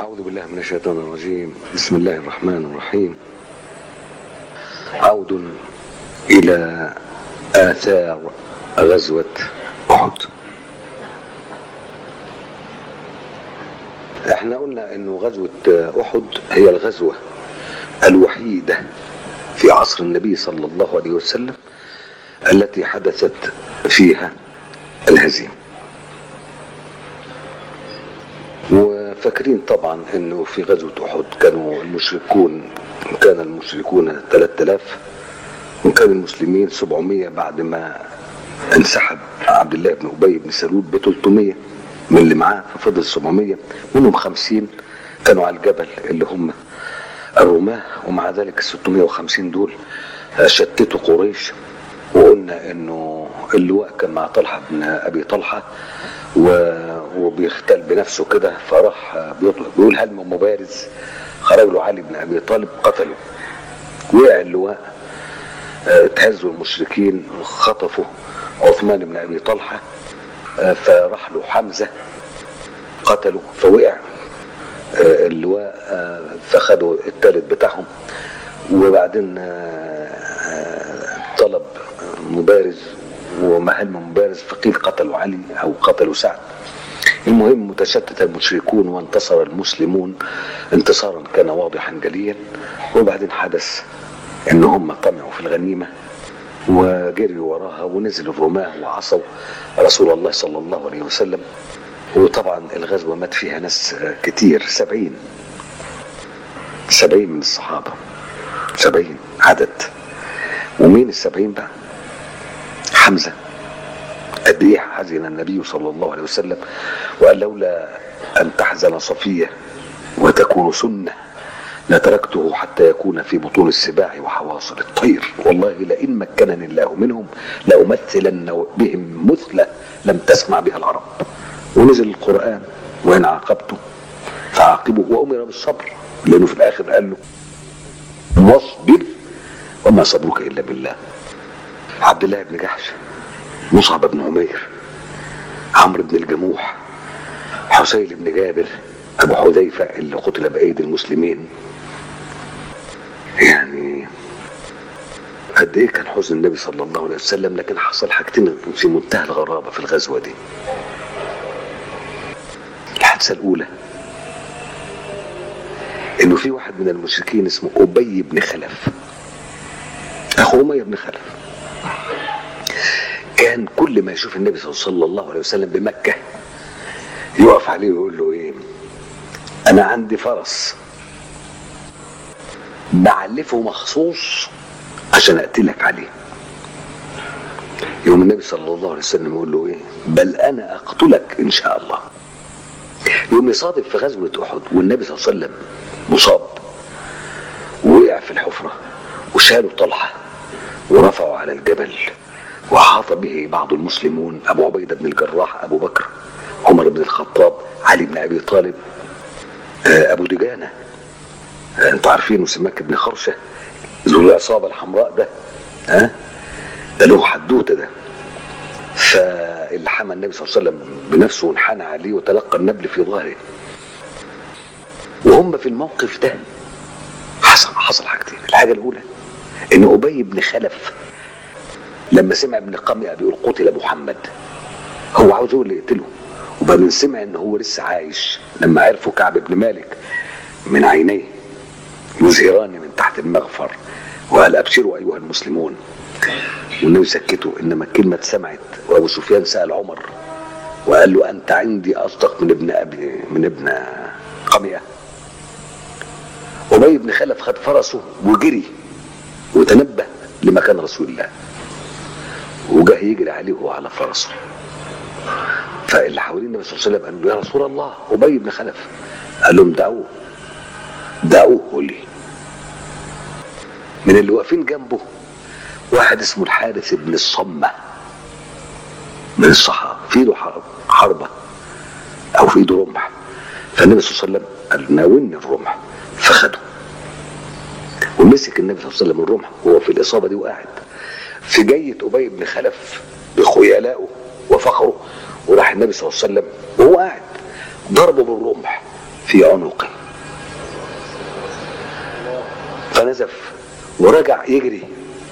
أعوذ بالله من الشيطان الرجيم بسم الله الرحمن الرحيم عود إلى آثار غزوة أحد احنا قلنا انه غزوة أحد هي الغزوة الوحيدة في عصر النبي صلى الله عليه وسلم التي حدثت فيها الهزيمة وفاكرين طبعا انه في غزوة احد كانوا المشركون كان المشركون 3000 وكان المسلمين 700 بعد ما انسحب عبد الله بن ابي بن سلول ب 300 من اللي معاه ففضل 700 منهم 50 كانوا على الجبل اللي هم الرماة ومع ذلك ال 650 دول شتتوا قريش وقلنا انه اللواء كان مع طلحه بن ابي طلحه وبيختل بنفسه كده فراح بيطلق بيقول هل من مبارز خرج له علي بن ابي طالب قتله وقع اللواء اتهزوا المشركين خطفوا عثمان بن ابي طلحه فراح له حمزه قتله فوقع اللواء فخدوا الثالث بتاعهم وبعدين طلب مبارز ومهل مبارز فقيل قتلوا علي او قتلوا سعد المهم متشتت المشركون وانتصر المسلمون انتصارا كان واضحا جليا وبعدين حدث ان هم طمعوا في الغنيمه وجريوا وراها ونزلوا الرماه وعصوا رسول الله صلى الله عليه وسلم وطبعا الغزوه مات فيها ناس كتير سبعين سبعين من الصحابه سبعين عدد ومين السبعين بقى حمزة قد ايه حزن النبي صلى الله عليه وسلم وقال لولا ان تحزن صفية وتكون سنة لتركته حتى يكون في بطون السباع وحواصل الطير والله لئن مكنني الله منهم لأمثلن بهم مثلة لم تسمع بها العرب ونزل القرآن وإن عاقبتم فعاقبوا وأمر بالصبر لأنه في الآخر قال له واصبر وما صبرك إلا بالله عبد الله بن جحش مصعب بن عمير عمرو بن الجموح حسين بن جابر ابو حذيفه اللي قتل بايدي المسلمين يعني قد ايه كان حزن النبي صلى الله عليه وسلم لكن حصل حاجتين في منتهى الغرابه في الغزوه دي الحادثه الاولى انه في واحد من المشركين اسمه ابي بن خلف اخو اميه بن خلف كان كل ما يشوف النبي صلى الله عليه وسلم بمكة يقف عليه ويقول له ايه انا عندي فرس بعلفه مخصوص عشان اقتلك عليه يوم النبي صلى الله عليه وسلم يقول له ايه بل انا اقتلك ان شاء الله يوم يصادف في غزوة احد والنبي صلى الله عليه وسلم مصاب ووقع في الحفرة وشالوا طلحة ورفعوا على الجبل وحاط به بعض المسلمون ابو عبيده بن الجراح ابو بكر عمر بن الخطاب علي بن ابي طالب ابو دجانه انتوا عارفين سماك بن خرشه ذو العصابه الحمراء ده ها ده له حدوته ده فاللي حمى النبي صلى الله عليه وسلم بنفسه وانحنى عليه وتلقى النبل في ظهره وهم في الموقف ده حصل حصل حاجتين الحاجه الاولى ان ابي بن خلف لما سمع ابن قمية بيقول قتل محمد هو عاوز هو اللي يقتله وبعدين سمع ان هو لسه عايش لما عرفوا كعب بن مالك من عينيه يزهران من تحت المغفر وقال ابشروا ايها المسلمون والنبي سكته انما الكلمه اتسمعت وابو سفيان سال عمر وقال له انت عندي اصدق من ابن ابي من ابن قمية ابي بن خلف خد فرسه وجري وتنبه لمكان رسول الله وجاه يجري عليه وهو على فرسه فاللي حوالين النبي صلى الله عليه وسلم قالوا له يا رسول الله ابي بن خلف قال لهم دعوه دعوه لي من اللي واقفين جنبه واحد اسمه الحارث بن الصمة من الصحابة في ايده حربة او في ايده رمح فالنبي صلى الله عليه وسلم قال ناولني الرمح فخده ومسك النبي صلى الله عليه وسلم الرمح وهو في الاصابة دي وقاعد في جية أبي بن خلف بخيلائه وفخره وراح النبي صلى الله عليه وسلم وهو قاعد ضربه بالرمح في عنقه فنزف ورجع يجري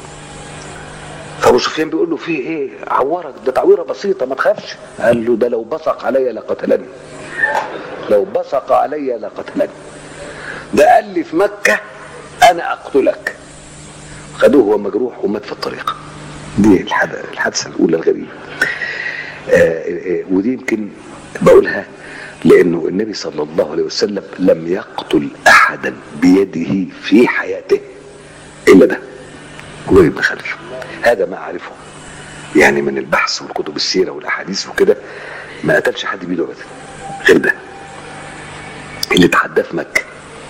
فابو سفيان بيقول له في ايه عورك ده تعويره بسيطه ما تخافش قال له ده لو بصق عليا لقتلني لو بصق عليا لقتلني ده قال لي في مكه انا اقتلك خدوه وهو مجروح ومات في الطريق دي الحد- الحادثه الاولى الغريبه آه، آه، ودي يمكن بقولها لانه النبي صلى الله عليه وسلم لم يقتل احدا بيده في حياته الا ده ابي بن خلف هذا ما اعرفه يعني من البحث والكتب السيره والاحاديث وكده ما قتلش حد بيده ابدا غير ده اللي تحداه في مكه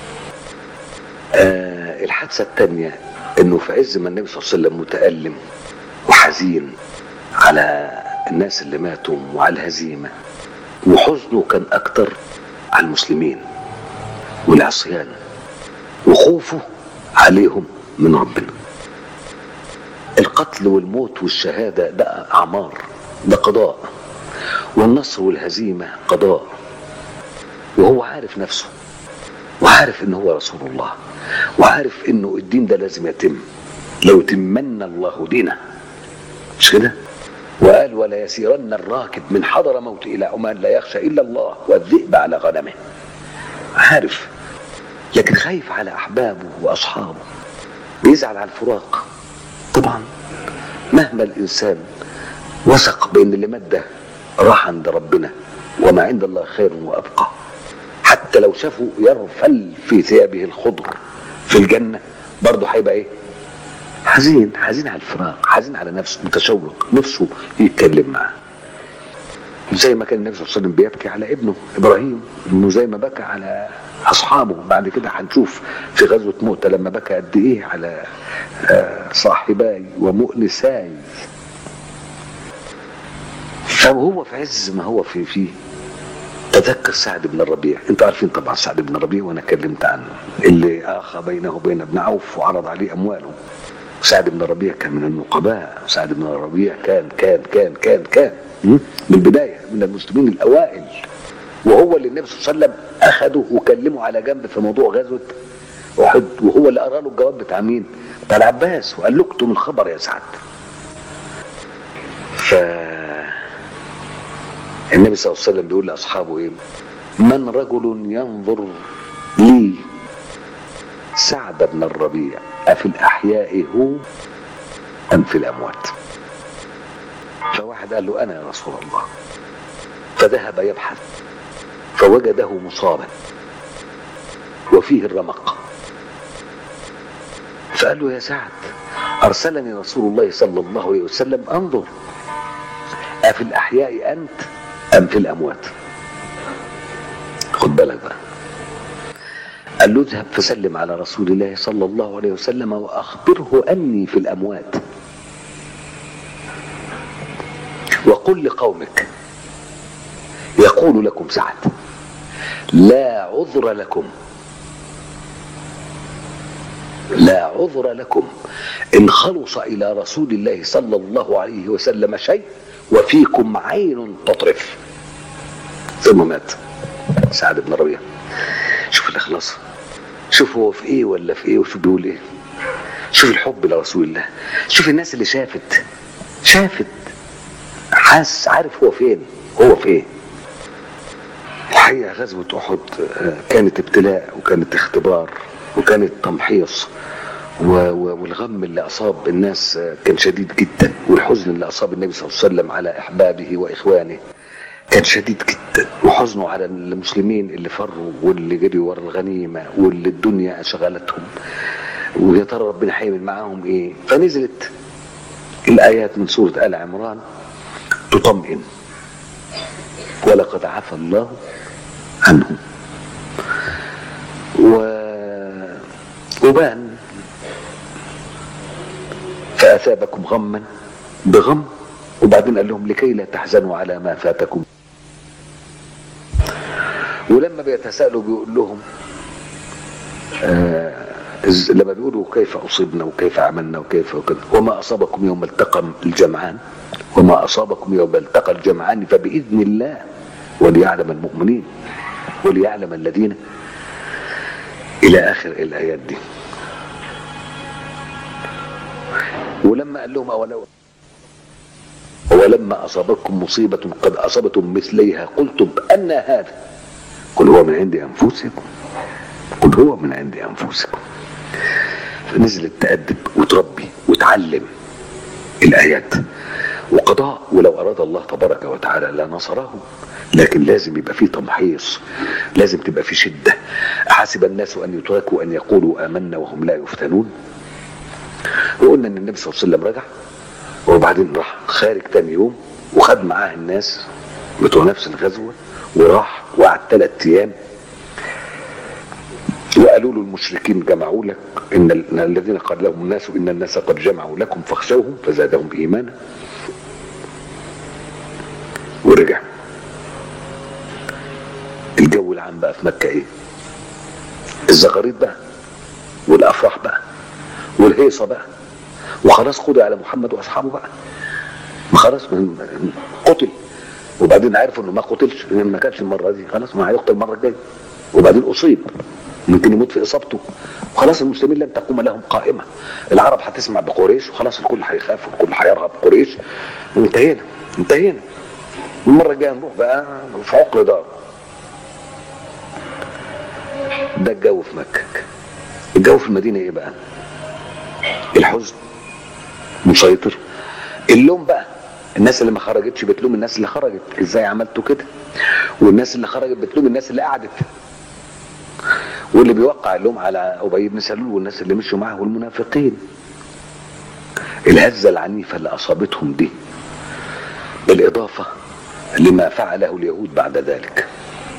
آه الحادثه الثانيه انه في عز ما النبي صلى الله عليه وسلم متالم وحزين على الناس اللي ماتوا وعلى الهزيمه وحزنه كان اكتر على المسلمين والعصيان وخوفه عليهم من ربنا القتل والموت والشهاده ده اعمار ده قضاء والنصر والهزيمه قضاء وهو عارف نفسه وعارف ان هو رسول الله وعارف انه الدين ده لازم يتم لو تمن الله دينه مش كده وقال ولا يسيرن الراكب من حضر موت الى عمان لا يخشى الا الله والذئب على غنمه عارف لكن خايف على احبابه واصحابه بيزعل على الفراق طبعا مهما الانسان وثق بان اللي مات ده راح عند ربنا وما عند الله خير وابقى حتى لو شافه يرفل في ثيابه الخضر في الجنه برضه هيبقى ايه؟ حزين حزين على الفراق حزين على نفسه متشوق نفسه يتكلم معاه زي ما كان النبي صلى الله عليه وسلم بيبكي على ابنه ابراهيم انه زي ما بكى على اصحابه بعد كده هنشوف في غزوه موته لما بكى قد ايه على آه، صاحباي ومؤنساي فهو في عز ما هو في فيه تذكر سعد بن الربيع انتوا عارفين طبعا سعد بن الربيع وانا كلمت عنه اللي اخى بينه وبين ابن عوف وعرض عليه امواله سعد بن الربيع كان من النقباء سعد بن الربيع كان كان كان كان كان م? من البدايه من المسلمين الاوائل وهو اللي النبي صلى الله عليه وسلم اخده وكلمه على جنب في موضوع غزوه احد وهو اللي قرا له الجواب بتاع مين؟ بتاع العباس وقال له اكتم الخبر يا سعد. ف النبي صلى الله عليه وسلم بيقول لاصحابه ايه؟ من رجل ينظر لي سعد بن الربيع أفي الأحياء هو أم في الأموات فواحد قال له أنا يا رسول الله فذهب يبحث فوجده مصابا وفيه الرمق فقال له يا سعد أرسلني رسول الله صلى الله عليه وسلم أنظر أفي الأحياء أنت أم في الأموات خد بالك بقى قال له اذهب فسلم على رسول الله صلى الله عليه وسلم واخبره اني في الاموات وقل لقومك يقول لكم سعد لا عذر لكم لا عذر لكم ان خلص الى رسول الله صلى الله عليه وسلم شيء وفيكم عين تطرف ثم مات سعد بن ربيعه شوف الاخلاص شوف هو في ايه ولا في ايه وشوف بيقول ايه شوف الحب لرسول الله شوف الناس اللي شافت شافت حاس عارف هو فين هو في ايه الحقيقه غزوه احد آه، كانت ابتلاء وكانت اختبار وكانت تمحيص و- و- والغم اللي اصاب الناس آه، كان شديد جدا والحزن اللي اصاب النبي صلى الله عليه وسلم على احبابه واخوانه كان شديد جدا وحزنه على المسلمين اللي فروا واللي جريوا ورا الغنيمه واللي الدنيا شغلتهم ويا ترى ربنا هيعمل معاهم ايه فنزلت الايات من سوره ال عمران تطمئن ولقد عفى الله عنهم و... وبان فاثابكم غما بغم وبعدين قال لهم لكي لا تحزنوا على ما فاتكم ولما بيتساءلوا بيقول لهم آه إز- لما بيقولوا كيف اصبنا وكيف عملنا وكيف وكذا وما اصابكم يوم التقى الجمعان وما اصابكم يوم التقى الجمعان فباذن الله وليعلم المؤمنين وليعلم الذين الى اخر الايات دي ولما قال لهم أولو ولما أصابتكم مصيبة قد أصابتم مثليها قلتم أن هذا قل هو من عند أنفسكم قل هو من عند أنفسكم فنزلت تأدب وتربي وتعلم الآيات وقضاء ولو أراد الله تبارك وتعالى لنصرهم لكن لازم يبقى فيه تمحيص لازم تبقى فيه شدة حسب الناس أن يتركوا أن يقولوا آمنا وهم لا يفتنون وقلنا أن النبي صلى الله عليه وسلم رجع وبعدين راح خارج تاني يوم وخد معاه الناس بتوع نفس الغزوة وراح وقعد ثلاث أيام وقالوا له المشركين جمعوا لك إن ال- الذين قال لهم الناس إن الناس قد جمعوا لكم فاخشوهم فزادهم إيمانا ورجع الجو العام بقى في مكة إيه الزغاريط بقى والأفراح بقى والهيصة بقى وخلاص خدوا على محمد وأصحابه بقى ما خلاص من- قتل وبعدين عرفوا انه ما قتلش لان ما كانش المره دي خلاص ما هيقتل المره الجايه وبعدين اصيب ممكن يموت في اصابته وخلاص المسلمين لن تقوم لهم قائمه العرب هتسمع بقريش وخلاص الكل هيخاف والكل هيرهب قريش وانتهينا انتهينا المره الجايه نروح بقى في عقر دار ده الجو في مكه الجو في المدينه ايه بقى الحزن مسيطر اللوم بقى الناس اللي ما خرجتش بتلوم الناس اللي خرجت ازاي عملتوا كده والناس اللي خرجت بتلوم الناس اللي قعدت واللي بيوقع اللوم على ابي بن سلول والناس اللي مشوا معه والمنافقين الهزه العنيفه اللي اصابتهم دي بالاضافه لما فعله اليهود بعد ذلك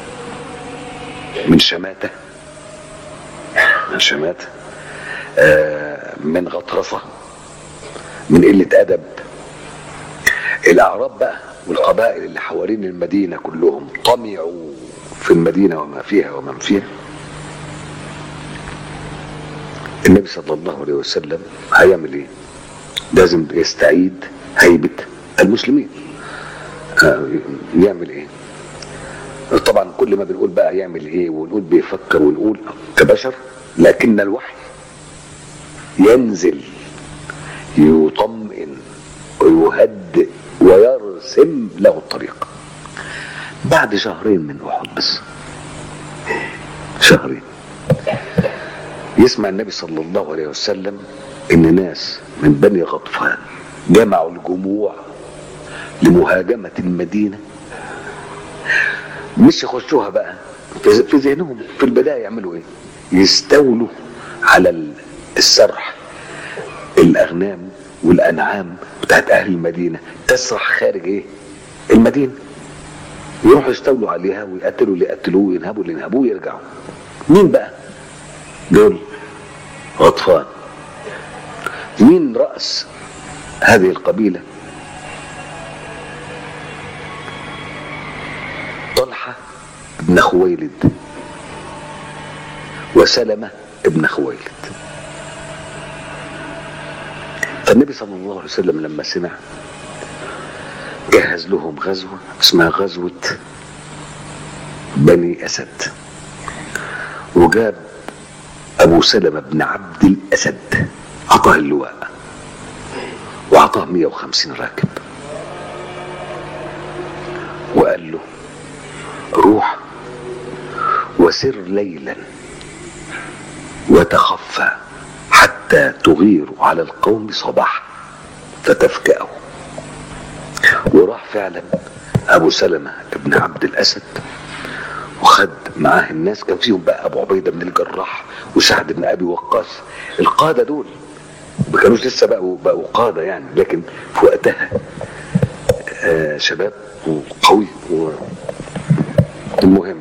من شماته من شماته آه من غطرسه من قله ادب الاعراب بقى والقبائل اللي حوالين المدينه كلهم طمعوا في المدينه وما فيها ومن فيها النبي صلى الله عليه وسلم هيعمل ايه لازم يستعيد هيبه المسلمين آه، يعمل ايه طبعا كل ما بنقول بقى يعمل ايه ونقول بيفكر ونقول كبشر لكن الوحي ينزل يطمئن ويهدئ ويرسم له الطريق بعد شهرين من احد بس شهرين يسمع النبي صلى الله عليه وسلم ان ناس من بني غطفان جمعوا الجموع لمهاجمة المدينة مش يخشوها بقى في في ذهنهم في البداية يعملوا ايه يستولوا على ال- السرح الاغنام والانعام بتاعت اهل المدينة تسرح خارج ايه المدينة يروحوا يستولوا عليها ويقتلوا اللي يقتلوه وينهبوا اللي ينهبوه ويرجعوا مين بقى دول غطفان مين رأس هذه القبيلة طلحة ابن خويلد وسلمة ابن خويلد فالنبي صلى الله عليه وسلم لما سمع جهز لهم غزوة اسمها غزوة بني أسد وجاب أبو سلمة بن عبد الأسد أعطاه اللواء وأعطاه 150 راكب وقال له روح وسر ليلا وتخفى حتى تغير على القوم صباحا فتفكأه وراح فعلا ابو سلمة ابن عبد الاسد وخد معاه الناس كان فيهم بقى ابو عبيده بن الجراح وسعد بن ابي وقاص القاده دول ما كانوش لسه بقوا بقوا قاده يعني لكن في وقتها آه شباب وقوي و... المهم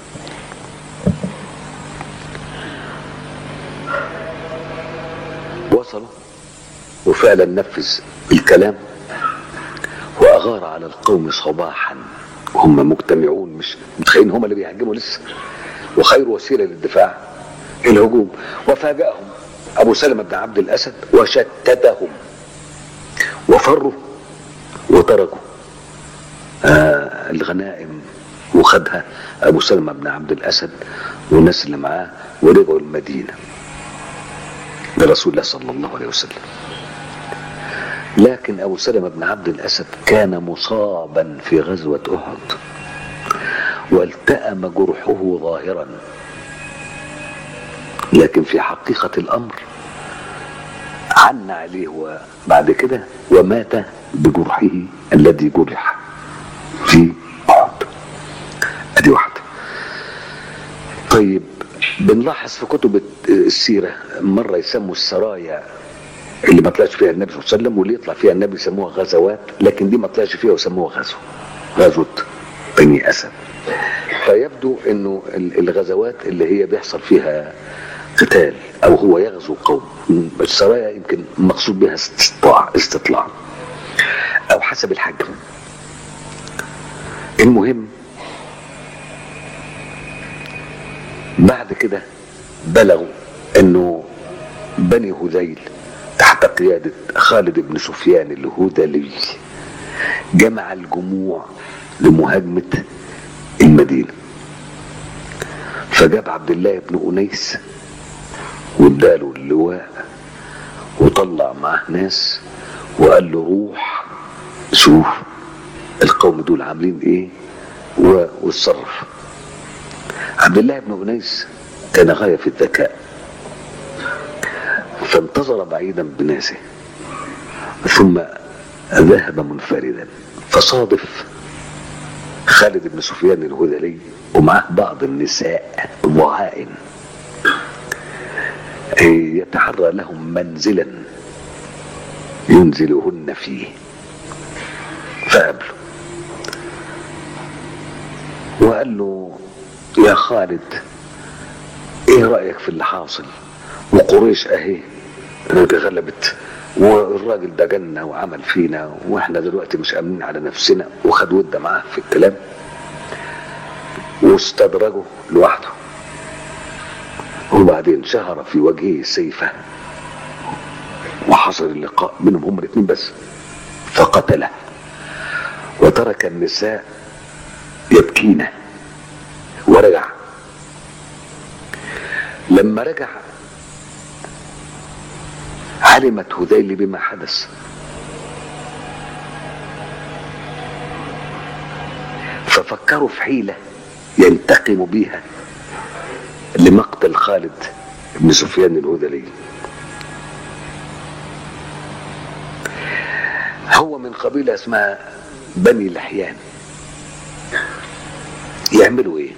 وصلوا وفعلا نفذ الكلام واغار على القوم صباحا وهم مجتمعون مش متخيلين هم اللي بيهاجموا لسه وخير وسيله للدفاع الهجوم وفاجأهم ابو سلمة بن عبد الاسد وشتتهم وفروا وتركوا آه الغنائم وخدها ابو سلمة بن عبد الاسد والناس اللي معاه ورجعوا المدينه لرسول الله صلى الله عليه وسلم لكن أبو سلمة بن عبد الأسد كان مصابا في غزوة أحد والتأم جرحه ظاهرا لكن في حقيقة الأمر عن عليه وبعد كده ومات بجرحه الذي جرح في أحد أدي واحدة طيب بنلاحظ في كتب السيرة مرة يسموا السرايا اللي ما طلعش فيها النبي صلى الله عليه وسلم واللي يطلع فيها النبي يسموها غزوات لكن دي ما طلعش فيها وسموها غزو غزوة بني أسد فيبدو انه الغزوات اللي هي بيحصل فيها قتال او هو يغزو قوم السرايا يمكن مقصود بها استطلاع استطلاع او حسب الحجم المهم بعد كده بلغوا انه بني هذيل تحت قيادة خالد بن سفيان الهذلي جمع الجموع لمهاجمة المدينة فجاب عبد الله بن أنيس واداله اللواء وطلع معاه ناس وقال له روح شوف القوم دول عاملين ايه واتصرف عبد الله بن أنيس كان غاية في الذكاء فانتظر بعيدا بناسه ثم ذهب منفردا فصادف خالد بن سفيان الهذلي ومعه بعض النساء ضعائن يتحرى لهم منزلا ينزلهن فيه فقابله وقال له يا خالد ايه رأيك في اللي حاصل وقريش اهي غلبت والراجل ده جنة وعمل فينا واحنا دلوقتي مش امنين على نفسنا وخد ود معاه في الكلام واستدرجه لوحده وبعدين شهر في وجهه سيفه وحصل اللقاء بينهم هم الاثنين بس فقتله وترك النساء يبكين ورجع لما رجع علمت هذيل بما حدث ففكروا في حيلة ينتقم بها لمقتل خالد بن سفيان الهذلي هو من قبيلة اسمها بني لحيان يعملوا ايه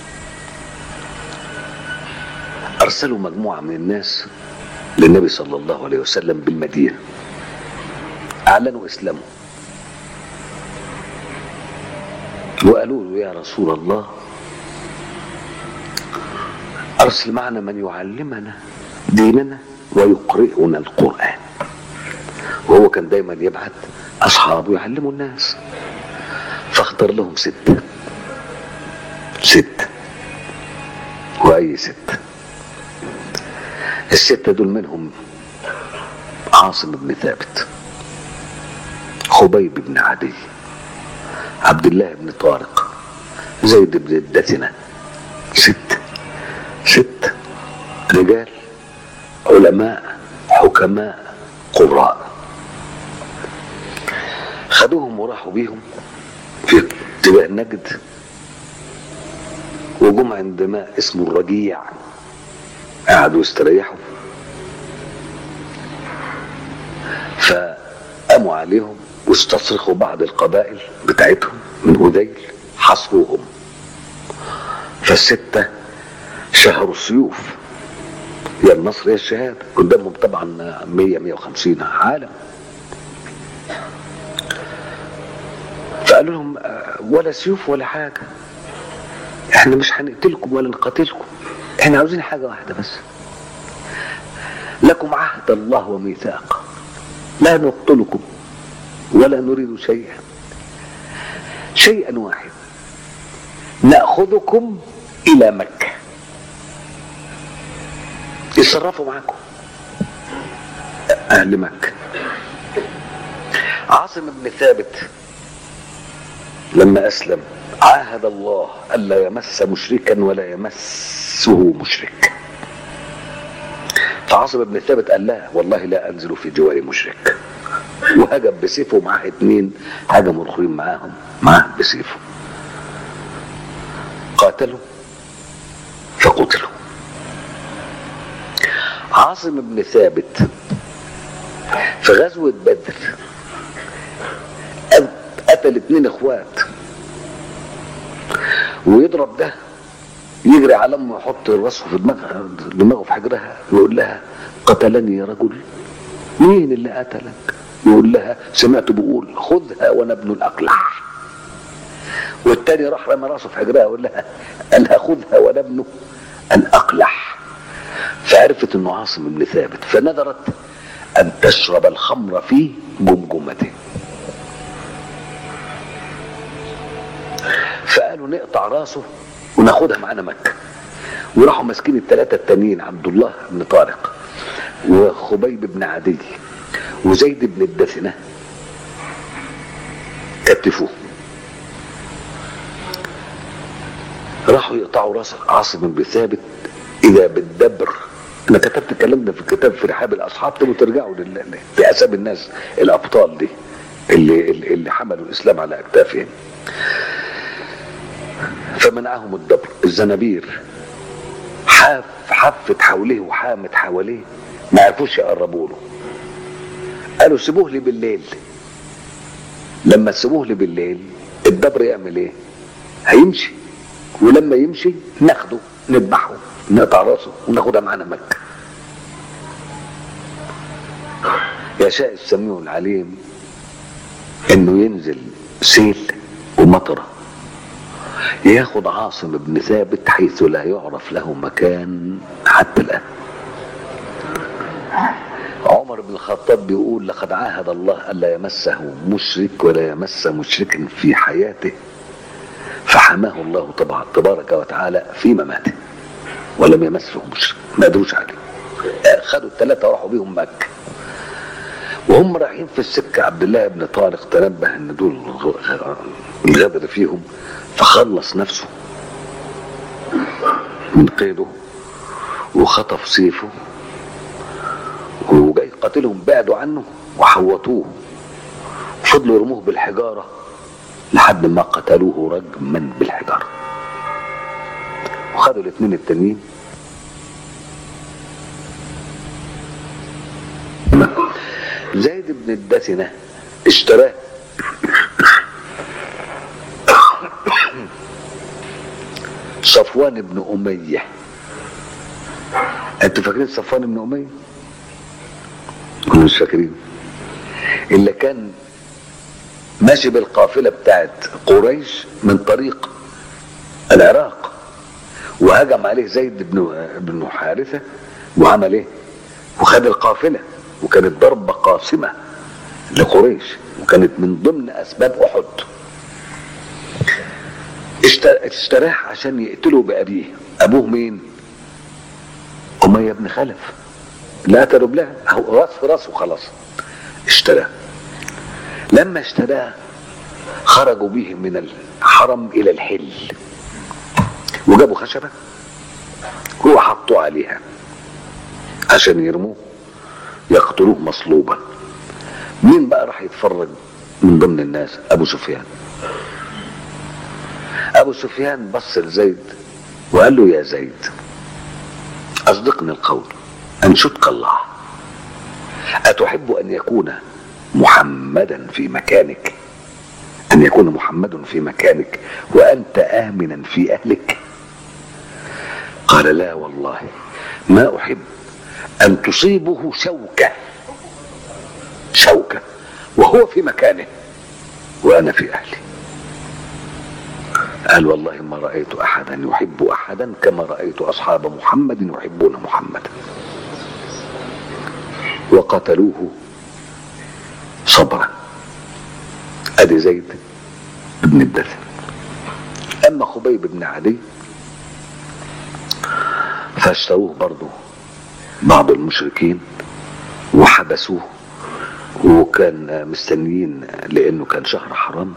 ارسلوا مجموعة من الناس للنبي صلى الله عليه وسلم بالمدينة اعلنوا اسلامهم وقالوا له يا رسول الله ارسل معنا من يعلمنا ديننا ويقرئنا القرآن وهو كان دايما يبعت اصحابه يعلموا الناس فاختار لهم ستة ستة واي ستة الستة دول منهم عاصم بن ثابت خبيب بن عدي عبد الله بن طارق زيد بن الدثنة ست ست رجال علماء حكماء قراء خدوهم وراحوا بيهم في اتجاه نجد وجم عند ماء اسمه الرجيع قعدوا يستريحوا فقاموا عليهم واستصرخوا بعض القبائل بتاعتهم من هذيل حصروهم فالستة شهروا السيوف يا النصر يا الشهادة قدامهم طبعا 100 150 عالم فقالوا لهم ولا سيوف ولا حاجة احنا مش هنقتلكم ولا نقاتلكم احنا عاوزين حاجة واحدة بس لكم عهد الله وميثاق لا نقتلكم ولا نريد شيئا شيئا واحد نأخذكم إلى مكة يتصرفوا معكم أهل مكة عاصم بن ثابت لما أسلم عاهد الله ألا يمس مشركا ولا يمسه مشرك فعاصم بن ثابت قال لا والله لا أنزل في جوار مشرك وهجم بسيفه ومعاه اتنين هجموا الاخرين معاهم معاه بسيفه قاتلوا فقتلوا عاصم بن ثابت في غزوة بدر قتل اتنين اخوات ويضرب ده يجري على امه يحط راسه في دماغها دماغه في حجرها ويقول لها قتلني رجل مين اللي قتلك يقول لها سمعت بقول خذها وانا ابن الاقلع والتاني راح رمى راسه في حجرها يقول لها قالها خذها وانا ابنه الاقلع فعرفت انه عاصم بن ثابت فنذرت ان تشرب الخمر في جمجمته فقالوا نقطع راسه وناخدها معانا مكه وراحوا ماسكين الثلاثه التانيين عبد الله بن طارق وخبيب بن عدي وزيد بن الدثنه كتفوه راحوا يقطعوا راس عاصم بن ثابت اذا بالدبر انا كتبت الكلام ده في الكتاب في رحاب الاصحاب تبقوا ترجعوا لل- لاسامي الناس الابطال دي اللي اللي حملوا الاسلام على اكتافهم فمنعهم الدبر الزنابير حاف حفت حوله وحامت حواليه ما عرفوش يقربوا له قالوا سيبوه لي بالليل لما تسيبوه لي بالليل الدبر يعمل ايه هيمشي ولما يمشي ناخده نذبحه نقطع راسه وناخدها معانا مكه يشاء السميع العليم انه ينزل سيل ومطره ياخد عاصم بن ثابت حيث لا يعرف له مكان حتى الان عمر بن الخطاب بيقول لقد عاهد الله الا يمسه مشرك ولا يمس مشركا في حياته فحماه الله طبعا تبارك وتعالى في مماته ولم يمسه مشرك ما قدروش عليه خدوا الثلاثه وراحوا بيهم مكه وهم رايحين في السكه عبد الله بن طارق تنبه ان دول غ- الغدر فيهم فخلص نفسه من قيده وخطف سيفه وجاي قاتلهم بعدوا عنه وحوطوه فضلوا يرموه بالحجارة لحد ما قتلوه رجما بالحجارة وخدوا الاثنين التانيين زيد بن الدثنة اشتراه صفوان بن أمية انتوا فاكرين صفوان بن أمية؟ كنا مش فاكرين اللي كان ماشي بالقافلة بتاعت قريش من طريق العراق وهجم عليه زيد بن بن حارثة وعمل ايه؟ وخد القافلة وكانت ضربة قاسمة لقريش وكانت من ضمن أسباب أحد اشت- اشتراه عشان يقتله بأبيه أبوه مين؟ أمية بن خلف لا ترب له هو راس في راسه خلاص اشتراه لما اشتراه خرجوا به من الحرم الى الحل وجابوا خشبه وحطوا عليها عشان يرموه يقتلوه مصلوبا مين بقى راح يتفرج من ضمن الناس ابو سفيان ابو سفيان بص لزيد وقال له يا زيد اصدقني القول انشدك الله اتحب ان يكون محمدا في مكانك ان يكون محمد في مكانك وانت امنا في اهلك قال لا والله ما احب ان تصيبه شوكه شوكه وهو في مكانه وانا في اهلي قال والله ما رايت احدا يحب احدا كما رايت اصحاب محمد يحبون محمدا وقتلوه صبرا ادي زيد بن الدثن اما خبيب بن عدي فاشتروه برضه بعض المشركين وحبسوه وكان مستنيين لانه كان شهر حرام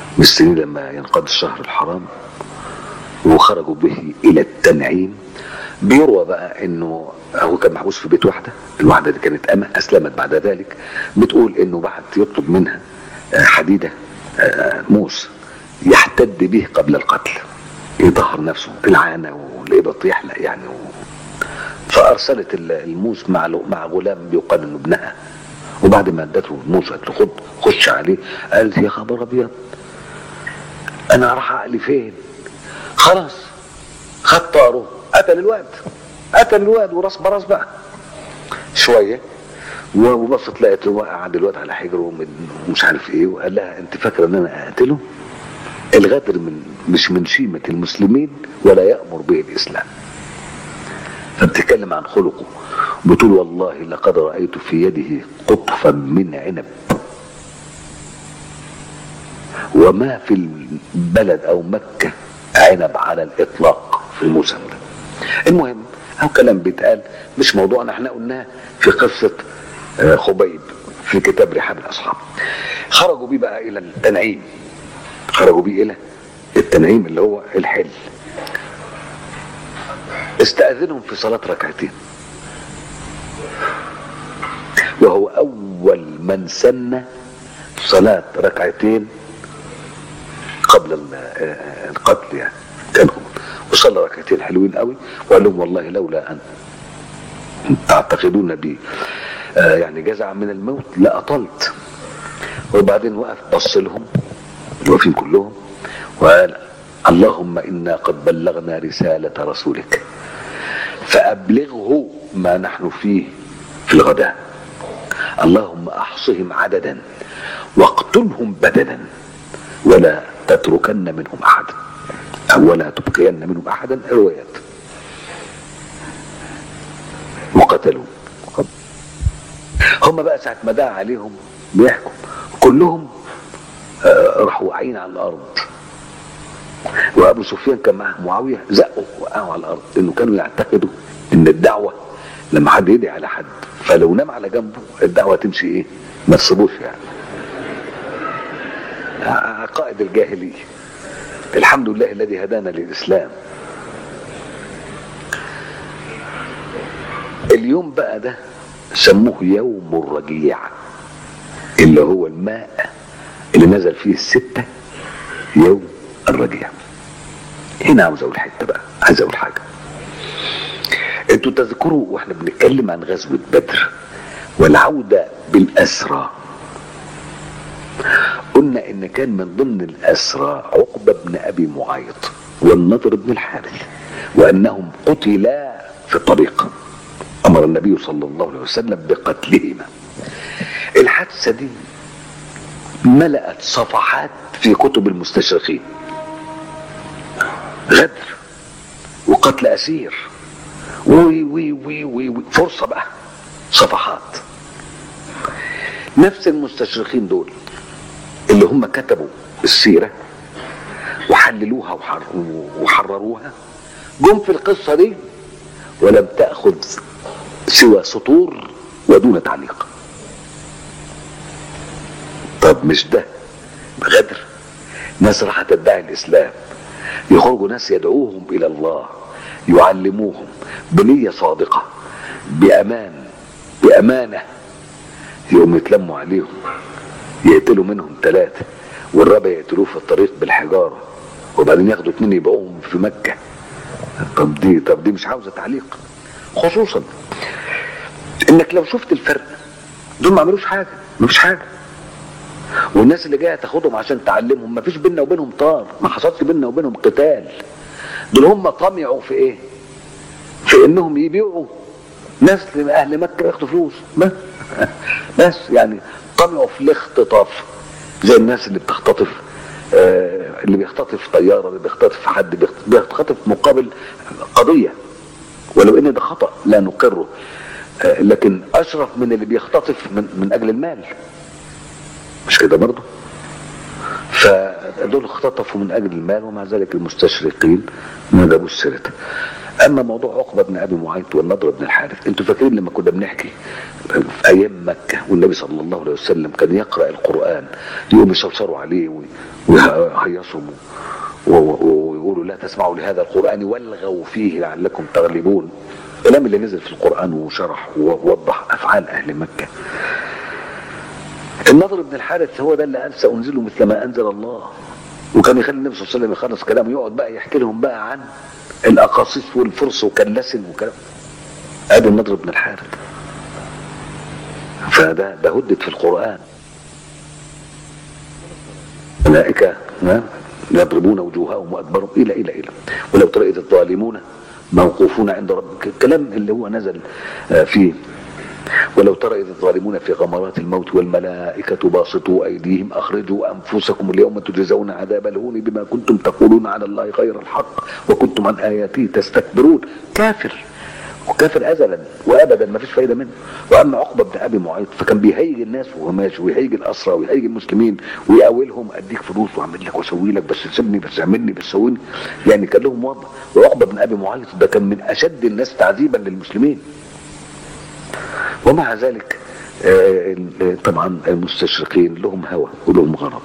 مستنيين لما ينقضي الشهر الحرام وخرجوا به الى التنعيم بيروى بقى انه هو كان محبوس في بيت واحده الواحده دي كانت امه اسلمت بعد ذلك بتقول انه بعد يطلب منها آه، حديده آه، موس يحتد به قبل القتل يطهر نفسه العانه والابط يحلق يعني و... فارسلت ال- الموس مع لو- مع غلام يقال انه ابنها وبعد ما ادته الموس قالت له خد خش عليه قالت يا خبر ابيض انا راح اعلي فين خلاص خد طاره قتل الواد قتل الواد وراس براس بقى شويه وبصت لقيت وقع عند الواد على حجره من- ومش عارف ايه وقال لها انت فاكره ان انا اقتله الغدر من مش من شيمه المسلمين ولا يامر به الاسلام فبتتكلم عن خلقه بتقول والله لقد رايت في يده قطفا من عنب وما في البلد او مكه عنب على الاطلاق في الموسم ده المهم او كلام بيتقال مش موضوعنا احنا قلناه في قصه آه، خبيب في كتاب رحاب الاصحاب خرجوا بيه بقى الى التنعيم خرجوا بيه الى التنعيم اللي هو الحل استأذنهم في صلاة ركعتين وهو أول من سن صلاة ركعتين قبل ال- آه، القتل يعني كان هو وصلى ركعتين حلوين قوي وقال لهم والله لولا أن تعتقدون بي آه، يعني جزع من الموت لأطلت وبعدين وقف بص لهم واقفين كلهم وقال اللهم إنا قد بلغنا رسالة رسولك فأبلغه ما نحن فيه في الغداء اللهم أحصهم عددا واقتلهم بدلا ولا تتركن منهم أحدا أو ولا تبقين منهم أحدا روايات وقتلوا هم بقى ساعة ما دعا عليهم بيحكم كلهم آه، راحوا واقعين على الأرض وابو سفيان كان معاه معاويه زقوا وقعوا على الارض لانه كانوا يعتقدوا ان الدعوه لما حد يدعي على حد فلو نام على جنبه الدعوه تمشي ايه؟ ما تصيبوش يعني. عقائد الجاهليه. الحمد لله الذي هدانا للاسلام. اليوم بقى ده سموه يوم الرجيع اللي هو الماء اللي نزل فيه السته يوم الرجيع هنا عاوز اقول حته بقى عايز اقول حاجه انتوا تذكروا واحنا بنتكلم عن غزوه بدر والعوده بالاسرى قلنا ان كان من ضمن الاسرى عقبه بن ابي معيط والنضر بن الحارث وانهم قتلا في الطريق امر النبي صلى الله عليه وسلم بقتلهما الحادثه دي ملأت صفحات في كتب المستشرقين غدر وقتل اسير وي وي وي وي, وي فرصه بقى صفحات نفس المستشرقين دول اللي هم كتبوا السيره وحللوها وحر وحرروها جم في القصه دي ولم تاخذ سوى سطور ودون تعليق طب مش ده غدر ناس راح تدعي الاسلام يخرجوا ناس يدعوهم الى الله يعلموهم بنية صادقة بأمان بأمانة يقوم يتلموا عليهم يقتلوا منهم ثلاثة والرابع يقتلوه في الطريق بالحجارة وبعدين ياخدوا اتنين يبيعوهم في مكة طب دي طب دي مش عاوزة تعليق خصوصا انك لو شفت الفرق دول ما عملوش حاجة مفيش حاجة والناس اللي جايه تاخدهم عشان تعلمهم ما فيش بيننا وبينهم طار ما حصلش بيننا وبينهم قتال دول هم طمعوا في ايه في انهم يبيعوا ناس اهل مكه ياخدوا فلوس بس بس يعني طمعوا في الاختطاف زي الناس اللي بتختطف آه اللي بيختطف طياره اللي بيختطف حد بيخت- بيختطف مقابل قضيه ولو ان ده خطا لا نقره آه لكن اشرف من اللي بيختطف من, من اجل المال مش كده برضه فدول اختطفوا من اجل المال ومع ذلك المستشرقين ما جابوش سيرتها اما موضوع عقبه بن ابي معيط والنضر بن الحارث انتوا فاكرين لما كنا بنحكي في ايام مكه والنبي صلى الله عليه وسلم كان يقرا القران يقوم يشوشروا عليه وي- ويهيصوا و- و- ويقولوا لا تسمعوا لهذا القرآن والغوا فيه لعلكم تغلبون الكلام اللي نزل في القرآن وشرح ووضح أفعال أهل مكة النضر بن الحارث هو ده اللي قال سأنزله مثل ما أنزل الله وكان يخلي النبي صلى الله عليه وسلم يخلص كلامه يقعد بقى يحكي لهم بقى عن الأقاصيص والفرس وكلسن وكلام ادي النضر بن الحارث فده ده هدت في القرآن أولئك ها، يضربون وجوههم وأدبرهم إلى إلى إلى ولو ترى إذ الظالمون موقوفون عند ربك الكلام اللي هو نزل آه، فيه ولو ترى إذ الظالمون في غمرات الموت والملائكة باسطوا أيديهم أخرجوا أنفسكم اليوم تجزون عذاب الهون بما كنتم تقولون على الله غير الحق وكنتم عن آياته تستكبرون كافر وكافر ازلا وابدا ما فيش فايده منه واما عقبه بن ابي معيط فكان بيهيج الناس وهو ماشي ويهيج الاسرى ويهيج المسلمين ويقاولهم اديك فلوس واعمل لك واسوي لك بس سيبني بس اعملني بس سويني يعني كان لهم وضع وعقبه بن ابي معيط ده كان من اشد الناس تعذيبا للمسلمين ومع ذلك آه، آه، طبعا المستشرقين لهم هوى ولهم غرض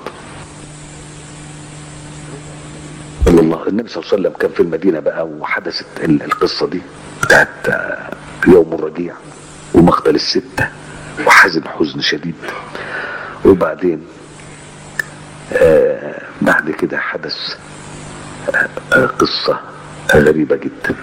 صلى الله النبي صلى الله عليه وسلم كان في المدينة بقى وحدثت ال- القصة دي بتاعت آه، يوم الرجيع ومقتل الستة وحزن حزن شديد وبعدين آه، بعد كده حدث آه، آه، قصة غريبة جدا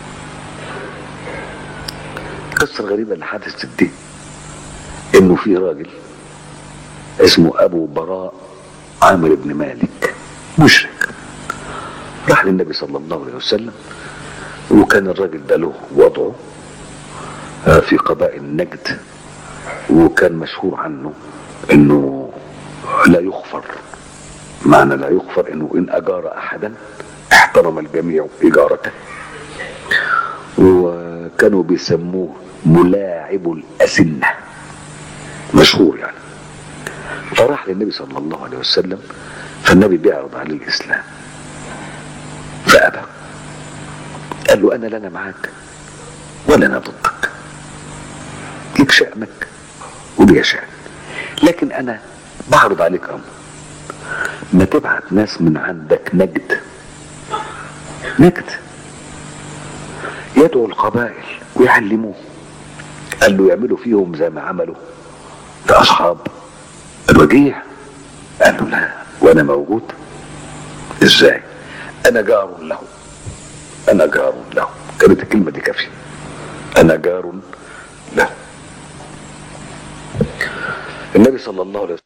القصة الغريبة اللي حدثت دي انه في راجل اسمه ابو براء عامر بن مالك مشرك راح للنبي صلى الله عليه وسلم وكان الراجل ده له وضعه آه، في قبائل نجد وكان مشهور عنه انه لا يغفر معنى لا يغفر انه ان اجار احدا احترم الجميع اجارته وكانوا بيسموه ملاعب الاسنه مشهور يعني فراح للنبي صلى الله عليه وسلم فالنبي بيعرض عليه الاسلام فابى قال له انا لا انا معاك ولا انا ضدك ليك شأنك ولي شأن لكن انا بعرض عليك امر ما تبعت ناس من عندك نجد نجد يدعو القبائل ويعلموه قال له يعملوا فيهم زي ما عملوا في اصحاب الرجيع قال له لا وانا موجود ازاي انا جار له انا جار له كانت الكلمه دي كافيه انا جار له النبي صلى الله عليه وسلم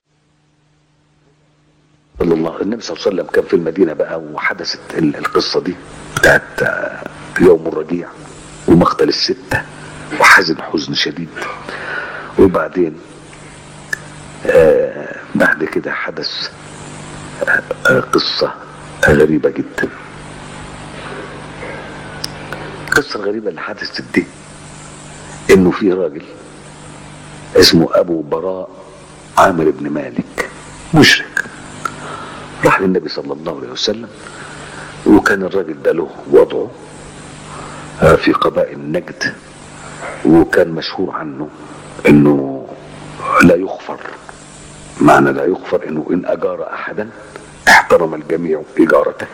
صلى الله النبي صلى الله عليه وسلم كان في المدينه بقى وحدثت ال- القصه دي بتاعت آه، يوم الرجيع ومقتل السته وحزن حزن شديد وبعدين آه بعد كده حدث آه آه، قصه غريبه جدا القصه الغريبه اللي حدثت دي انه في راجل اسمه ابو براء عامر بن مالك مشرك راح للنبي صلى الله عليه وسلم وكان الراجل ده له وضعه آه، في قبائل نجد وكان مشهور عنه انه لا يغفر معنى لا يغفر انه ان اجار احدا احترم الجميع اجارته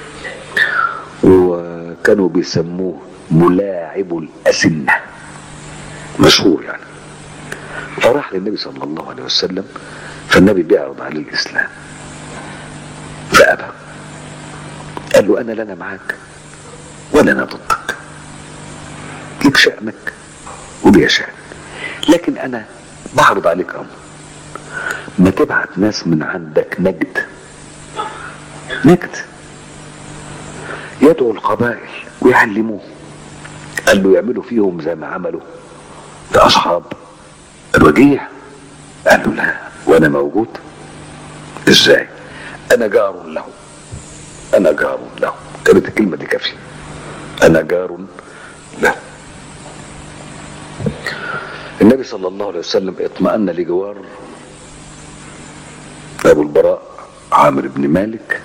وكانوا بيسموه ملاعب الاسنه مشهور يعني فراح للنبي صلى الله عليه وسلم فالنبي بيعرض عليه الاسلام فابى قال له انا لا انا معاك ولا انا ضدك ليك شأنك ولي شأن لكن انا بعرض عليك امر ما تبعت ناس من عندك نجد نجد يدعو القبائل ويعلموه قال له يعملوا فيهم زي ما عملوا في اصحاب الرجيع قال له لا وانا موجود ازاي انا جار له انا جار له كانت الكلمه دي كافيه انا جار له النبي صلى الله عليه وسلم اطمأن لجوار ابو البراء عامر بن مالك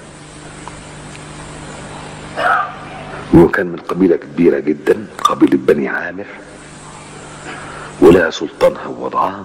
وكان من قبيله كبيره جدا قبيله بني عامر ولها سلطانها ووضعها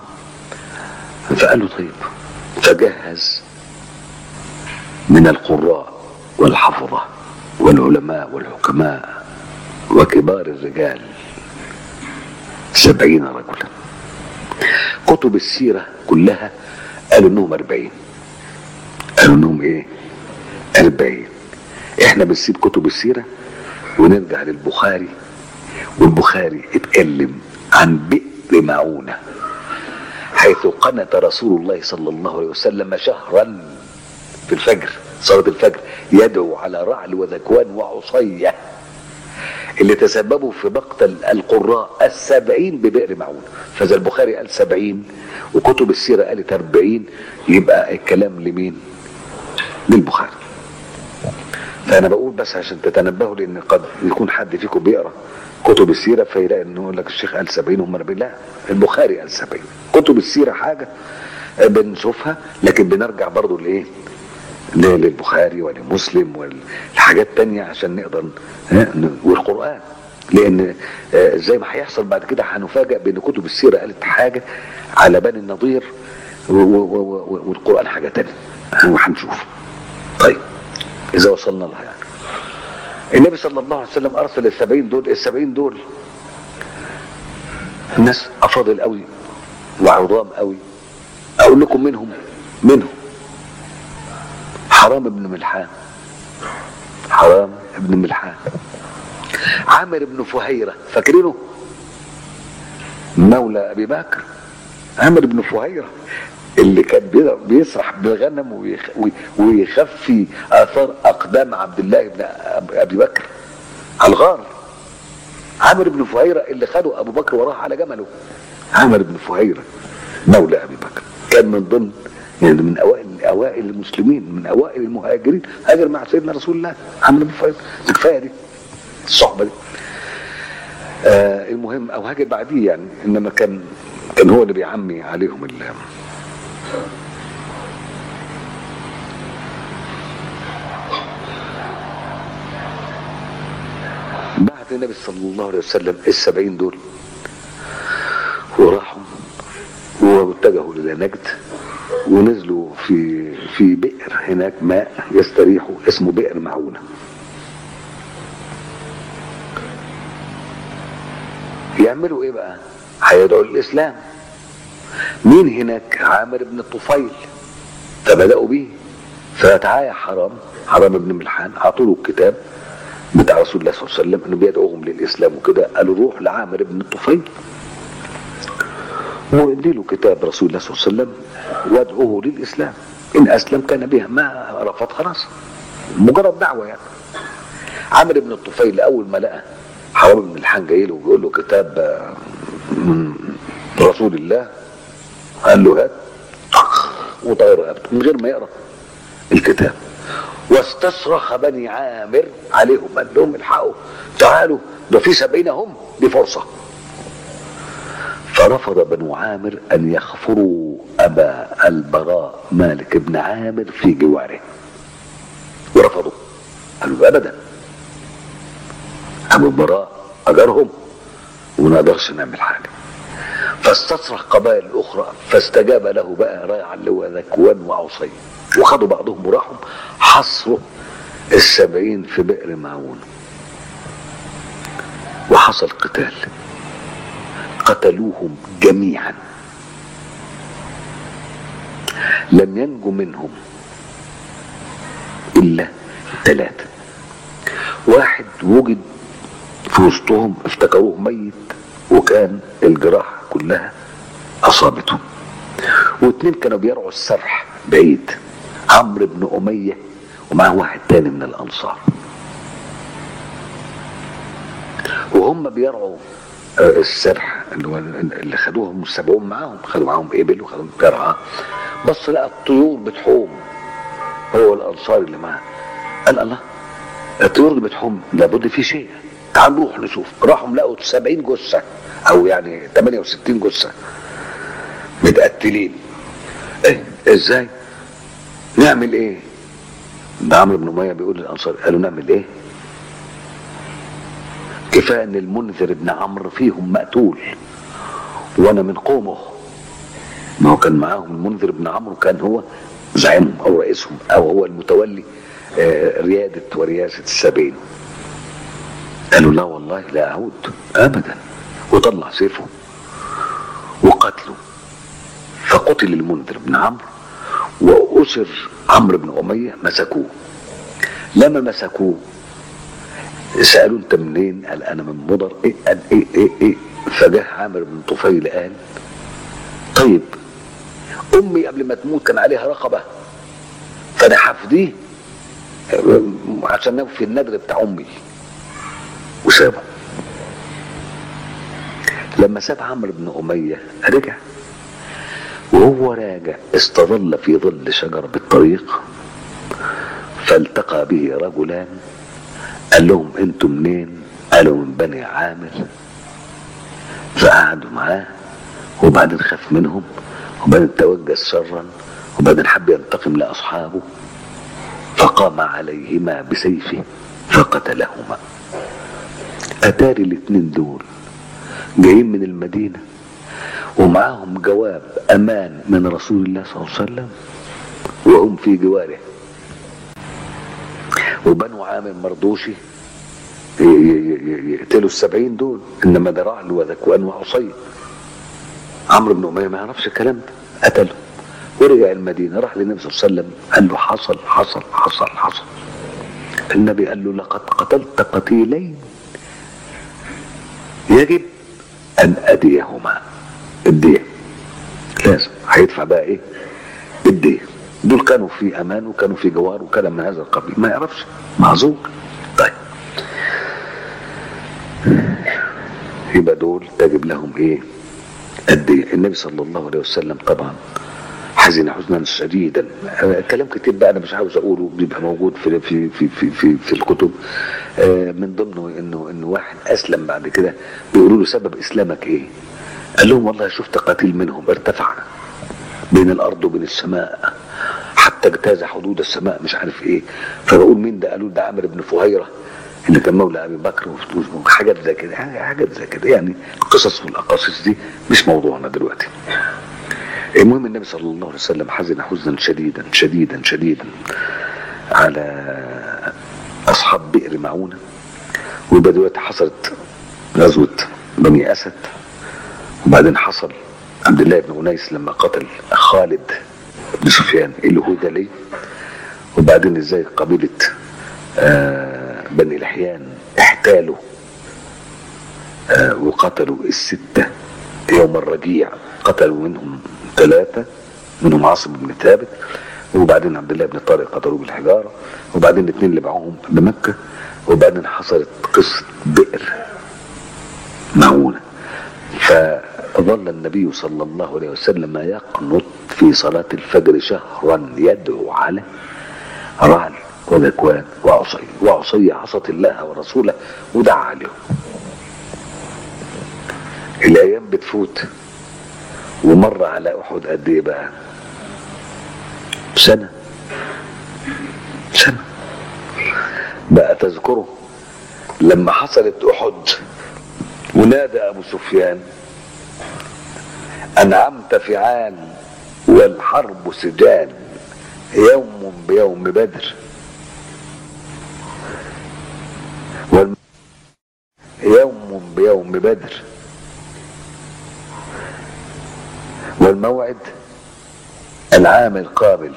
فقال له طيب فجهز من القراء والحفظة والعلماء والحكماء وكبار الرجال سبعين رجلا كتب السيرة كلها قالوا انهم اربعين قالوا انهم ايه اربعين احنا بنسيب كتب السيرة ونرجع للبخاري والبخاري اتكلم عن بئر معونة حيث قنت رسول الله صلى الله عليه وسلم شهرا في الفجر صلاة الفجر يدعو على رعل وذكوان وعصية اللي تسببوا في مقتل القراء السبعين ببئر معون فإذا البخاري قال سبعين وكتب السيرة قالت أربعين يبقى الكلام لمين للبخاري فأنا بقول بس عشان تتنبهوا لأن قد يكون حد فيكم بيقرأ كتب السيرة فيلاقي إنه يقول لك الشيخ قال سبعين هم 40 لا البخاري قال سبعين كتب السيرة حاجة بنشوفها لكن بنرجع برضو لإيه للبخاري ولمسلم والحاجات تانية عشان نقدر والقرآن لأن زي ما هيحصل بعد كده هنفاجئ بأن كتب السيرة قالت حاجة على بني النضير والقرآن حاجة تانية وهنشوف طيب إذا وصلنا لها يعني النبي صلى الله عليه وسلم أرسل السبعين دول السبعين دول الناس أفاضل قوي وعظام قوي أقول لكم منهم منهم حرام ابن ملحان حرام ابن ملحان عامر بن فهيرة فاكرينه مولى ابي بكر عامر بن فهيرة اللي كان بيسرح بالغنم ويخفي اثار اقدام عبد الله بن ابي بكر على الغار عامر بن فهيرة اللي خده ابو بكر وراه على جمله عامر بن فهيرة مولى ابي بكر كان من ضمن يعني من اوائل اوائل المسلمين من اوائل المهاجرين هاجر مع سيدنا رسول الله عمرو بن فايد كفايه دي الصحبه دي آه المهم او هاجر بعديه يعني انما كان كان هو اللي بيعمي عليهم ال بعد النبي صلى الله عليه وسلم السبعين دول وراحوا واتجهوا الى نجد ونزلوا في في بئر هناك ماء يستريحوا اسمه بئر معونه يعملوا ايه بقى هيدعوا للاسلام مين هناك عامر بن الطفيل فبداوا بيه فتعايا حرام حرام بن ملحان اعطوا له الكتاب بتاع رسول الله صلى الله عليه وسلم انه بيدعوهم للاسلام وكده قالوا روح لعامر بن الطفيل وادي له كتاب رسول الله صلى الله عليه وسلم وادعوه للاسلام ان اسلم كان بها ما رفض خلاص مجرد دعوه يعني عامر بن الطفيل اول ما لقى حرام بن الحان جاي له وبيقول له كتاب من رسول الله قال له هات وطير رقبته من غير ما يقرا الكتاب واستصرخ بني عامر عليهم قال لهم الحقوا تعالوا ده في سبعين هم دي فرصه فرفض بنو عامر ان يخفروا ابا البراء مالك بن عامر في جواره ورفضوا قالوا ابدا ابو البراء اجرهم وما نقدرش نعمل حاجه فاستصرخ قبائل اخرى فاستجاب له بقى رايع اللي هو ذكوان وعصي وخدوا بعضهم وراحوا حصروا السبعين في بئر معون وحصل قتال قتلوهم جميعا لم ينجو منهم الا ثلاثه واحد وجد في وسطهم افتكروه ميت وكان الجراح كلها اصابته واثنين كانوا بيرعوا السرح بعيد عمرو بن اميه ومعه واحد تاني من الانصار وهم بيرعوا السرح اللي هو اللي خدوهم السبعون معاهم خدوا معاهم ابل وخدوا ترعه بص لقى الطيور بتحوم هو الانصار اللي معاه قال الله الطيور اللي بتحوم لابد في شيء تعال نروح نشوف راحوا لقوا 70 جثه او يعني 68 جثه متقتلين ايه ازاي نعمل ايه ده عمرو بن اميه بيقول للانصار قالوا نعمل ايه كفايه ان المنذر بن عمرو فيهم مقتول وانا من قومه ما هو كان معاهم المنذر بن عمرو كان هو زعيمهم او رئيسهم او هو المتولي آه، ريادة ورياسة السبعين قالوا لا والله لا أعود أبدا وطلع سيفه وقتله فقتل المنذر بن عمرو وأسر عمرو بن أمية مسكوه لما مسكوه سألوا أنت منين؟ قال أنا من مضر إيه قال إيه إيه إيه فجاه عامر بن طفيل قال طيب أمي قبل ما تموت كان عليها رقبة فأنا هفديه عشان نوفي النذر بتاع أمي وسابه لما ساب عمرو بن أمية رجع وهو راجع استظل في ظل شجر بالطريق فالتقى به رجلان قال لهم انتم منين قالوا من بني عامر فقعدوا معاه وبعدين خاف منهم وبعدين توجس شرا وبعدين حب ينتقم لاصحابه فقام عليهما بسيفه فقتلهما اتاري الاتنين دول جايين من المدينه ومعاهم جواب امان من رسول الله صلى الله عليه وسلم وهم في جواره وبنو عامر مرضوشي ي- ي- ي- يقتلوا السبعين دول انما ده رعل وذكوان وعصي عمرو بن اميه ما يعرفش الكلام ده قتله ورجع المدينه راح للنبي صلى الله عليه وسلم قال له حصل حصل حصل حصل النبي قال له لقد قتلت قتيلين يجب ان اديهما الدية لازم هيدفع بقى ايه الدية دول كانوا في امان وكانوا في جوار وكلام من هذا القبيل ما يعرفش معذور طيب يبقى دول تجب لهم ايه الدية النبي صلى الله عليه وسلم طبعا حزن حزنا شديدا آه، كلام كتير بقى انا مش عاوز اقوله بيبقى موجود في في في في في, في الكتب آه، من ضمنه انه انه واحد اسلم بعد كده بيقولوا له سبب اسلامك ايه؟ قال لهم والله شفت قتيل منهم ارتفع بين الارض وبين السماء حتى اجتاز حدود السماء مش عارف ايه فبقول مين ده قالوا ده عامر بن فهيره اللي كان مولى ابي بكر وحاجات زي كده حاجات زي كده يعني القصص والاقاصيص دي مش موضوعنا دلوقتي المهم النبي صلى الله عليه وسلم حزن حزنا شديدا شديدا شديدا على اصحاب بئر معونه ويبقى دلوقتي حصلت غزوه بني اسد وبعدين حصل عبد الله بن انيس لما قتل خالد بن سفيان الهذلي وبعدين ازاي قبيله آه بني لحيان احتالوا آه وقتلوا السته يوم الرجيع قتلوا منهم ثلاثه منهم عاصم بن ثابت وبعدين عبد الله بن طارق قتلوه بالحجاره وبعدين الاثنين اللي معاهم بمكه وبعدين حصلت قصه بئر معونه فظل النبي صلى الله عليه وسلم يقنط في صلاة الفجر شهرا يدعو على رعل وذكوان وعصي وعصي عصت الله ورسوله ودعا عليهم الأيام بتفوت ومر على أحد قد إيه بقى سنة سنة بقى تذكره لما حصلت أحد ونادى أبو سفيان أنعمت فعال والحرب سجال يوم بيوم بدر والم... يوم بيوم بدر والموعد العام القابل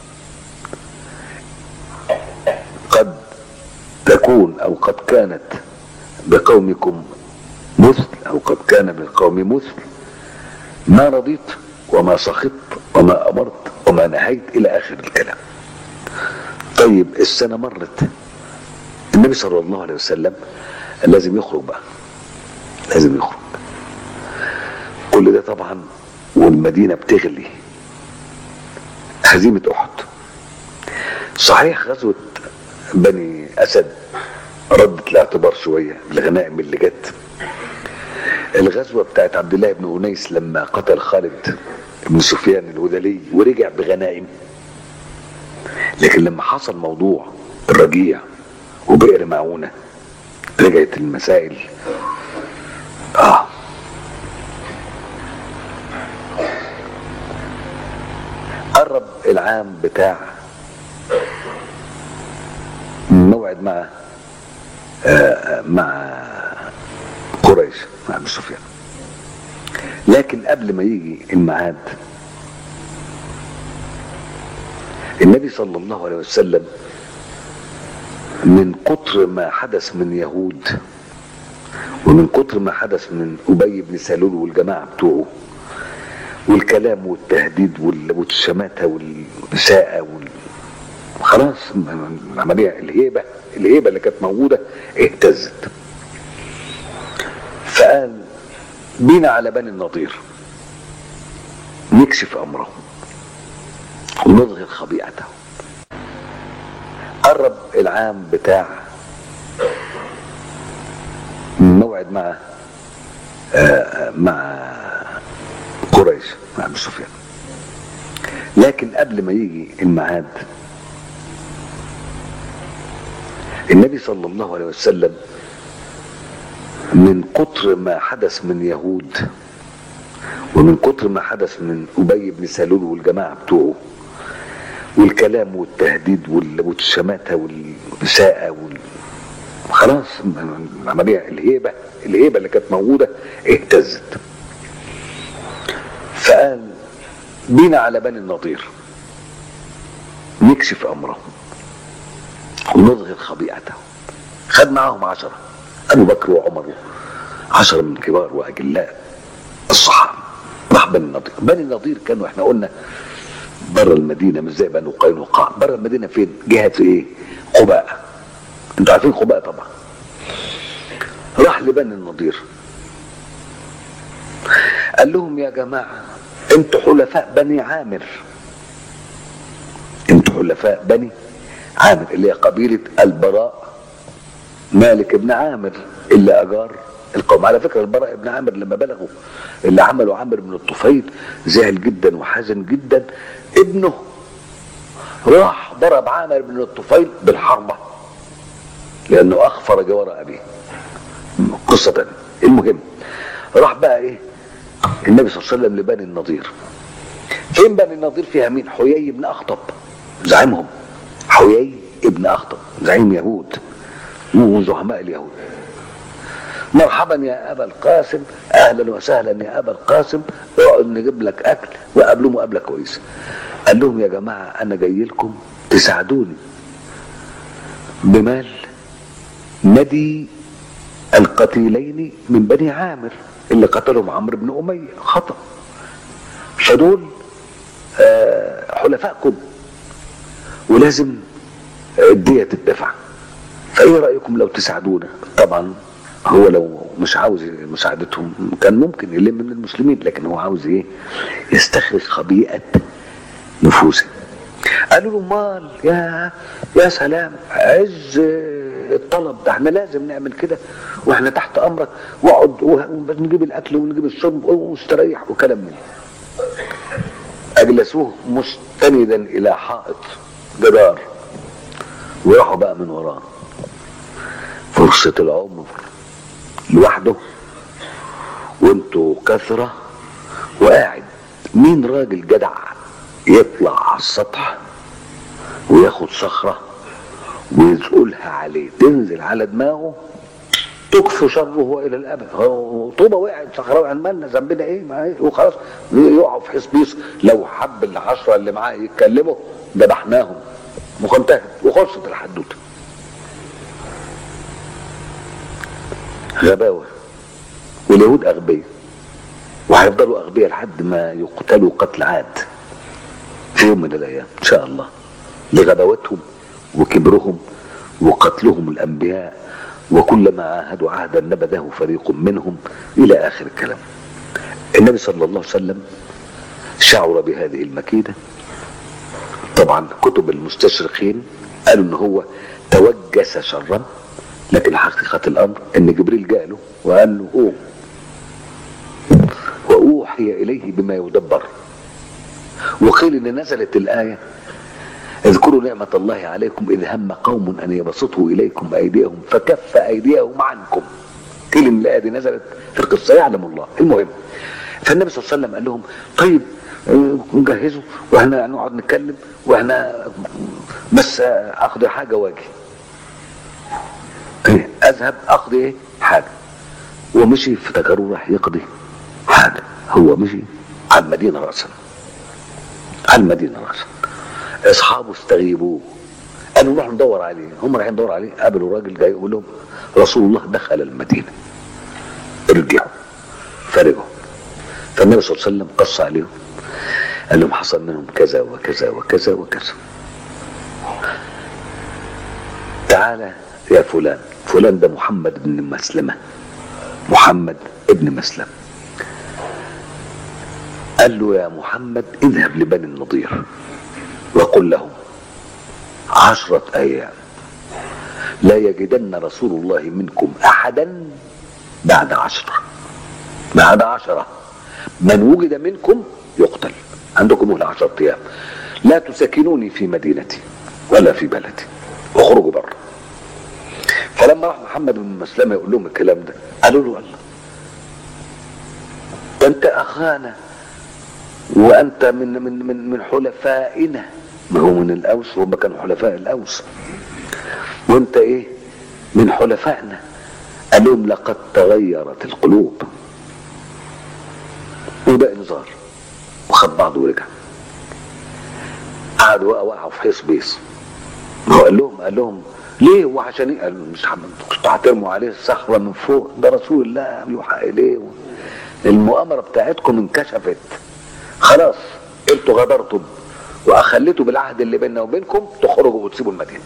قد تكون أو قد كانت بقومكم مثل أو قد كان بالقوم مثل ما رضيت وما سخطت وما امرت وما نهيت الى اخر الكلام طيب السنه مرت النبي صلى الله عليه وسلم لازم يخرج بقى لازم يخرج كل ده طبعا والمدينه بتغلي هزيمه احد صحيح غزوه بني اسد ردت الاعتبار شويه بالغنائم اللي جت الغزوة بتاعت عبد الله بن أنيس لما قتل خالد بن سفيان الهذلي ورجع بغنائم لكن لما حصل موضوع الرجيع وبئر معونة رجعت المسائل اه قرب العام بتاع موعد مع آه، مع قريش مع ابو سفيان لكن قبل ما يجي الميعاد النبي صلى الله عليه وسلم من كتر ما حدث من يهود ومن كتر ما حدث من ابي بن سلول والجماعه بتوعه والكلام والتهديد وال- والشماتة والإساءة وال... خلاص العملية الهيبة الهيبة اللي كانت موجودة اهتزت فقال بينا على بني النضير نكشف أمره ونظهر خبيئته قرب العام بتاع موعد مع آه، مع قريش مع ابو سفيان لكن قبل ما يجي الميعاد النبي صلى الله عليه وسلم من كتر ما حدث من يهود ومن كتر ما حدث من ابي بن سلول والجماعه بتوعه والكلام والتهديد وال- والشماتة والإساءة وال... خلاص العملية الهيبة الهيبة اللي كانت موجودة اهتزت فقال بينا على بني النضير نكشف أمره ونظهر خبيئته خد معاهم عشرة أبو بكر وعمر عشرة من كبار وأجلاء الصحابة راح بني النضير بني النضير كانوا احنا قلنا بره المدينه مش زي بنو قينقاع بره المدينه فين جهه ايه قباء انتوا عارفين قباء طبعا راح لبني النضير قال لهم يا جماعه انتوا حلفاء بني عامر انتوا حلفاء بني عامر اللي هي قبيله البراء مالك بن عامر اللي اجار القوم على فكره البراء بن عامر لما بلغوا اللي عملوا عامر بن الطفيل زعل جدا وحزن جدا ابنه راح ضرب عامر بن الطفيل بالحربة لأنه أخفر جوار أبيه قصة تانية المهم راح بقى إيه النبي صلى الله عليه وسلم لبني النضير فين بني النضير فيها مين حيي بن أخطب زعيمهم حيي ابن أخطب زعيم يهود وزعماء اليهود مرحبا يا ابا القاسم اهلا وسهلا يا ابا القاسم اقعد نجيب لك اكل وقابلوا مقابله كويسه قال لهم يا جماعه انا جاي لكم تساعدوني بمال ندي القتيلين من بني عامر اللي قتلهم عمرو بن اميه خطا فدول آه، حلفائكم ولازم الدية تدفع فايه رايكم لو تساعدونا طبعا هو لو مش عاوز مساعدتهم كان ممكن يلم من المسلمين لكن هو عاوز ايه يستخرج خبيئه نفوسه قالوا له مال يا يا سلام عز الطلب ده احنا لازم نعمل كده واحنا تحت امرك واقعد ونجيب الاكل ونجيب الشرب واستريح وكلام من ده. اجلسوه مستندا الى حائط جدار وراحوا بقى من وراه فرصة العمر لوحده وانتوا كثرة وقاعد مين راجل جدع يطلع على السطح وياخد صخرة ويزقلها عليه تنزل على دماغه تكفي شره الى الابد هو طوبه وقعت صخره وقعت مالنا ذنبنا ايه ما إيه؟ وخلاص يقعوا في حسبيس لو حب العشره اللي معاه يتكلموا ذبحناهم وانتهت وخلصت الحدوته غباوه واليهود اغبياء وهيفضلوا اغبياء لحد ما يقتلوا قتل عاد في يوم من الايام ان شاء الله لغباوتهم وكبرهم وقتلهم الانبياء وكلما عاهدوا عهدا نبذه فريق منهم الى اخر الكلام النبي صلى الله عليه وسلم شعر بهذه المكيده طبعا كتب المستشرقين قالوا ان هو توجس شرا لكن حقيقة الأمر أن جبريل جاء له وقال له قوم وأوحي إليه بما يدبر وقيل أن نزلت الآية اذكروا نعمة الله عليكم إذ هم قوم أن يبسطوا إليكم أيديهم فكف أيديهم عنكم قيل أن الآية دي نزلت في القصة يعلم الله المهم فالنبي صلى الله عليه وسلم قال لهم طيب آه، نجهزوا واحنا نقعد نتكلم واحنا بس آه، اخد حاجه واجي ايه اذهب اقضي ايه حاجه ومشي افتكروا راح يقضي حاجه هو مشي على المدينه راسا على المدينه راسا اصحابه استغيبوه قالوا نروح ندور عليه هم رايحين ندور عليه قابلوا راجل جاي يقول لهم رسول الله دخل المدينه ارجعوا فرجعوا فالنبي صلى الله عليه وسلم قص عليهم قال لهم حصل منهم كذا وكذا وكذا وكذا تعالى يا فلان فلان ده محمد بن مسلمة محمد ابن مسلم قال له يا محمد اذهب لبني النضير وقل لهم عشرة أيام لا يجدن رسول الله منكم أحدا بعد عشرة بعد عشرة من وجد منكم يقتل عندكم مهلة عشرة أيام لا تسكنوني في مدينتي ولا في بلدي اخرجوا بره فلما راح محمد بن مسلمة يقول لهم الكلام ده قالوا له الله ده انت اخانا وانت من من من من حلفائنا ما هو من الاوس وهم كانوا حلفاء الاوس وانت ايه من حلفائنا قال لهم لقد تغيرت القلوب وده انذار وخد بعضه ورجع قعدوا وقعوا في حيص بيص هو قال لهم قال لهم ليه وعشان ايه قال مش حم- كنتوا هترموا عليه الصخره من فوق ده رسول الله يوحى اليه المؤامره بتاعتكم انكشفت خلاص انتوا غدرتم واخليتوا بالعهد اللي بيننا وبينكم تخرجوا وتسيبوا المدينه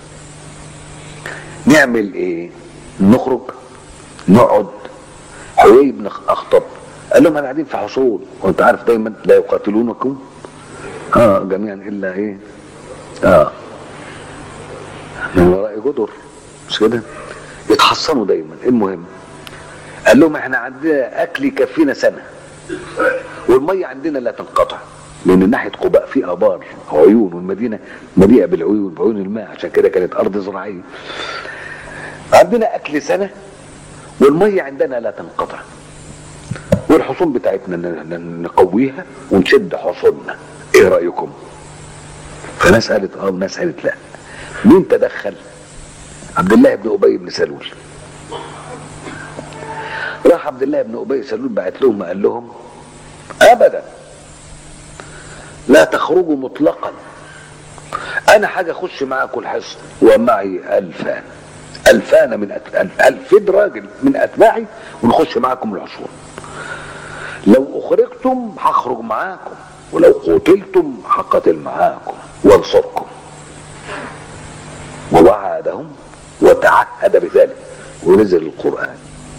نعمل ايه نخرج نقعد حيي بن اخطب قال لهم احنا قاعدين في حصول وانت عارف دايما لا يقاتلونكم اه جميعا الا ايه اه من وراء جدر مش كده يتحصنوا دايما المهم قال لهم احنا عندنا اكل يكفينا سنه والميه عندنا لا تنقطع لان ناحيه قباء في ابار عيون والمدينه مليئه بالعيون بعيون الماء عشان كده كانت ارض زراعيه عندنا اكل سنه والميه عندنا لا تنقطع والحصون بتاعتنا ن- ن- نقويها ونشد حصوننا ايه رايكم فناس قالت اه وناس قالت لا مين تدخل عبد الله بن ابي بن سلول راح عبد الله بن ابي سلول بعت لهم قال لهم ابدا لا تخرجوا مطلقا انا حاجه اخش معاكم الحصن ومعي الفان الفان من أت... ألف... الفين راجل من اتباعي ونخش معاكم الحصون لو اخرجتم هخرج معاكم ولو قتلتم هقاتل معاكم وانصركم ووعدهم وتعهد بذلك ونزل القرآن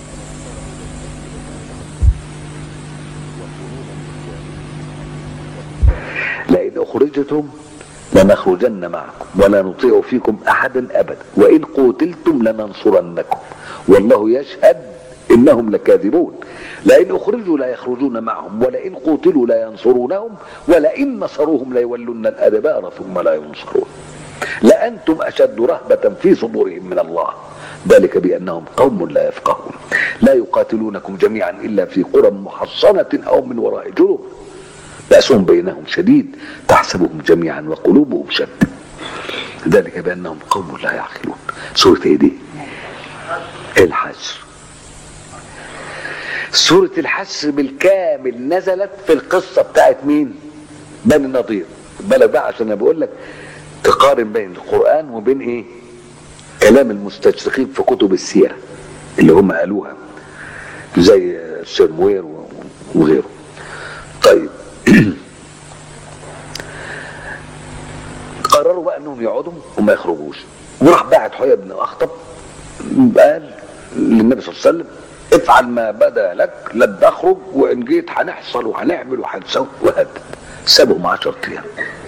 لئن أخرجتم لنخرجن معكم ولا نطيع فيكم أحدا أبدا وإن قتلتم لننصرنكم والله يشهد إنهم لكاذبون لئن أخرجوا لا يخرجون معهم ولئن قتلوا لا ينصرونهم ولئن نصروهم ليولن الأدبار ثم لا ينصرون لأنتم أشد رهبة في صدورهم من الله ذلك بأنهم قوم لا يفقهون لا يقاتلونكم جميعا إلا في قرى محصنة أو من وراء جدر بأسهم بينهم شديد تحسبهم جميعا وقلوبهم شتى ذلك بأنهم قوم لا يعقلون سورة ايه دي الحشر سورة الحشر بالكامل نزلت في القصة بتاعت مين بني النضير بالك بقى عشان انا بقول لك تقارن بين القرآن وبين ايه كلام المستشرقين في كتب السيرة اللي هم قالوها زي سيرموير وغيره طيب قرروا بقى انهم يقعدوا وما يخرجوش وراح باعت حيي بن اخطب قال للنبي صلى الله عليه وسلم افعل ما بدا لك لا تخرج وان جيت هنحصل وهنعمل وهنسوي وهدد سابهم 10 ايام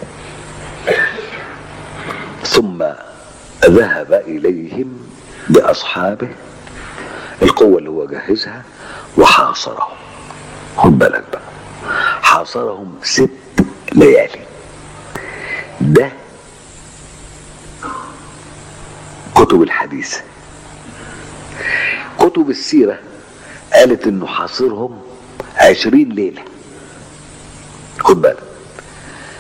ثم ذهب اليهم باصحابه القوه اللي هو جهزها وحاصرهم خد بالك بقى حاصرهم ست ليالي ده كتب الحديث كتب السيرة قالت انه حاصرهم عشرين ليلة خد بالك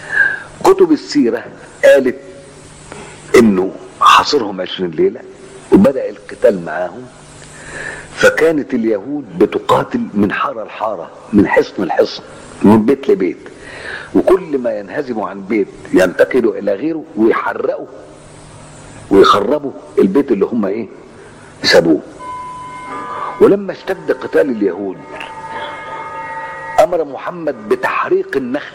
كتب السيرة قالت انه حاصرهم عشرين ليلة وبدأ القتال معاهم فكانت اليهود بتقاتل من حارة لحارة من حصن لحصن من بيت لبيت وكل ما ينهزموا عن بيت ينتقلوا الى غيره ويحرقوا ويخربوا البيت اللي هم ايه سابوه ولما اشتد قتال اليهود امر محمد بتحريق النخل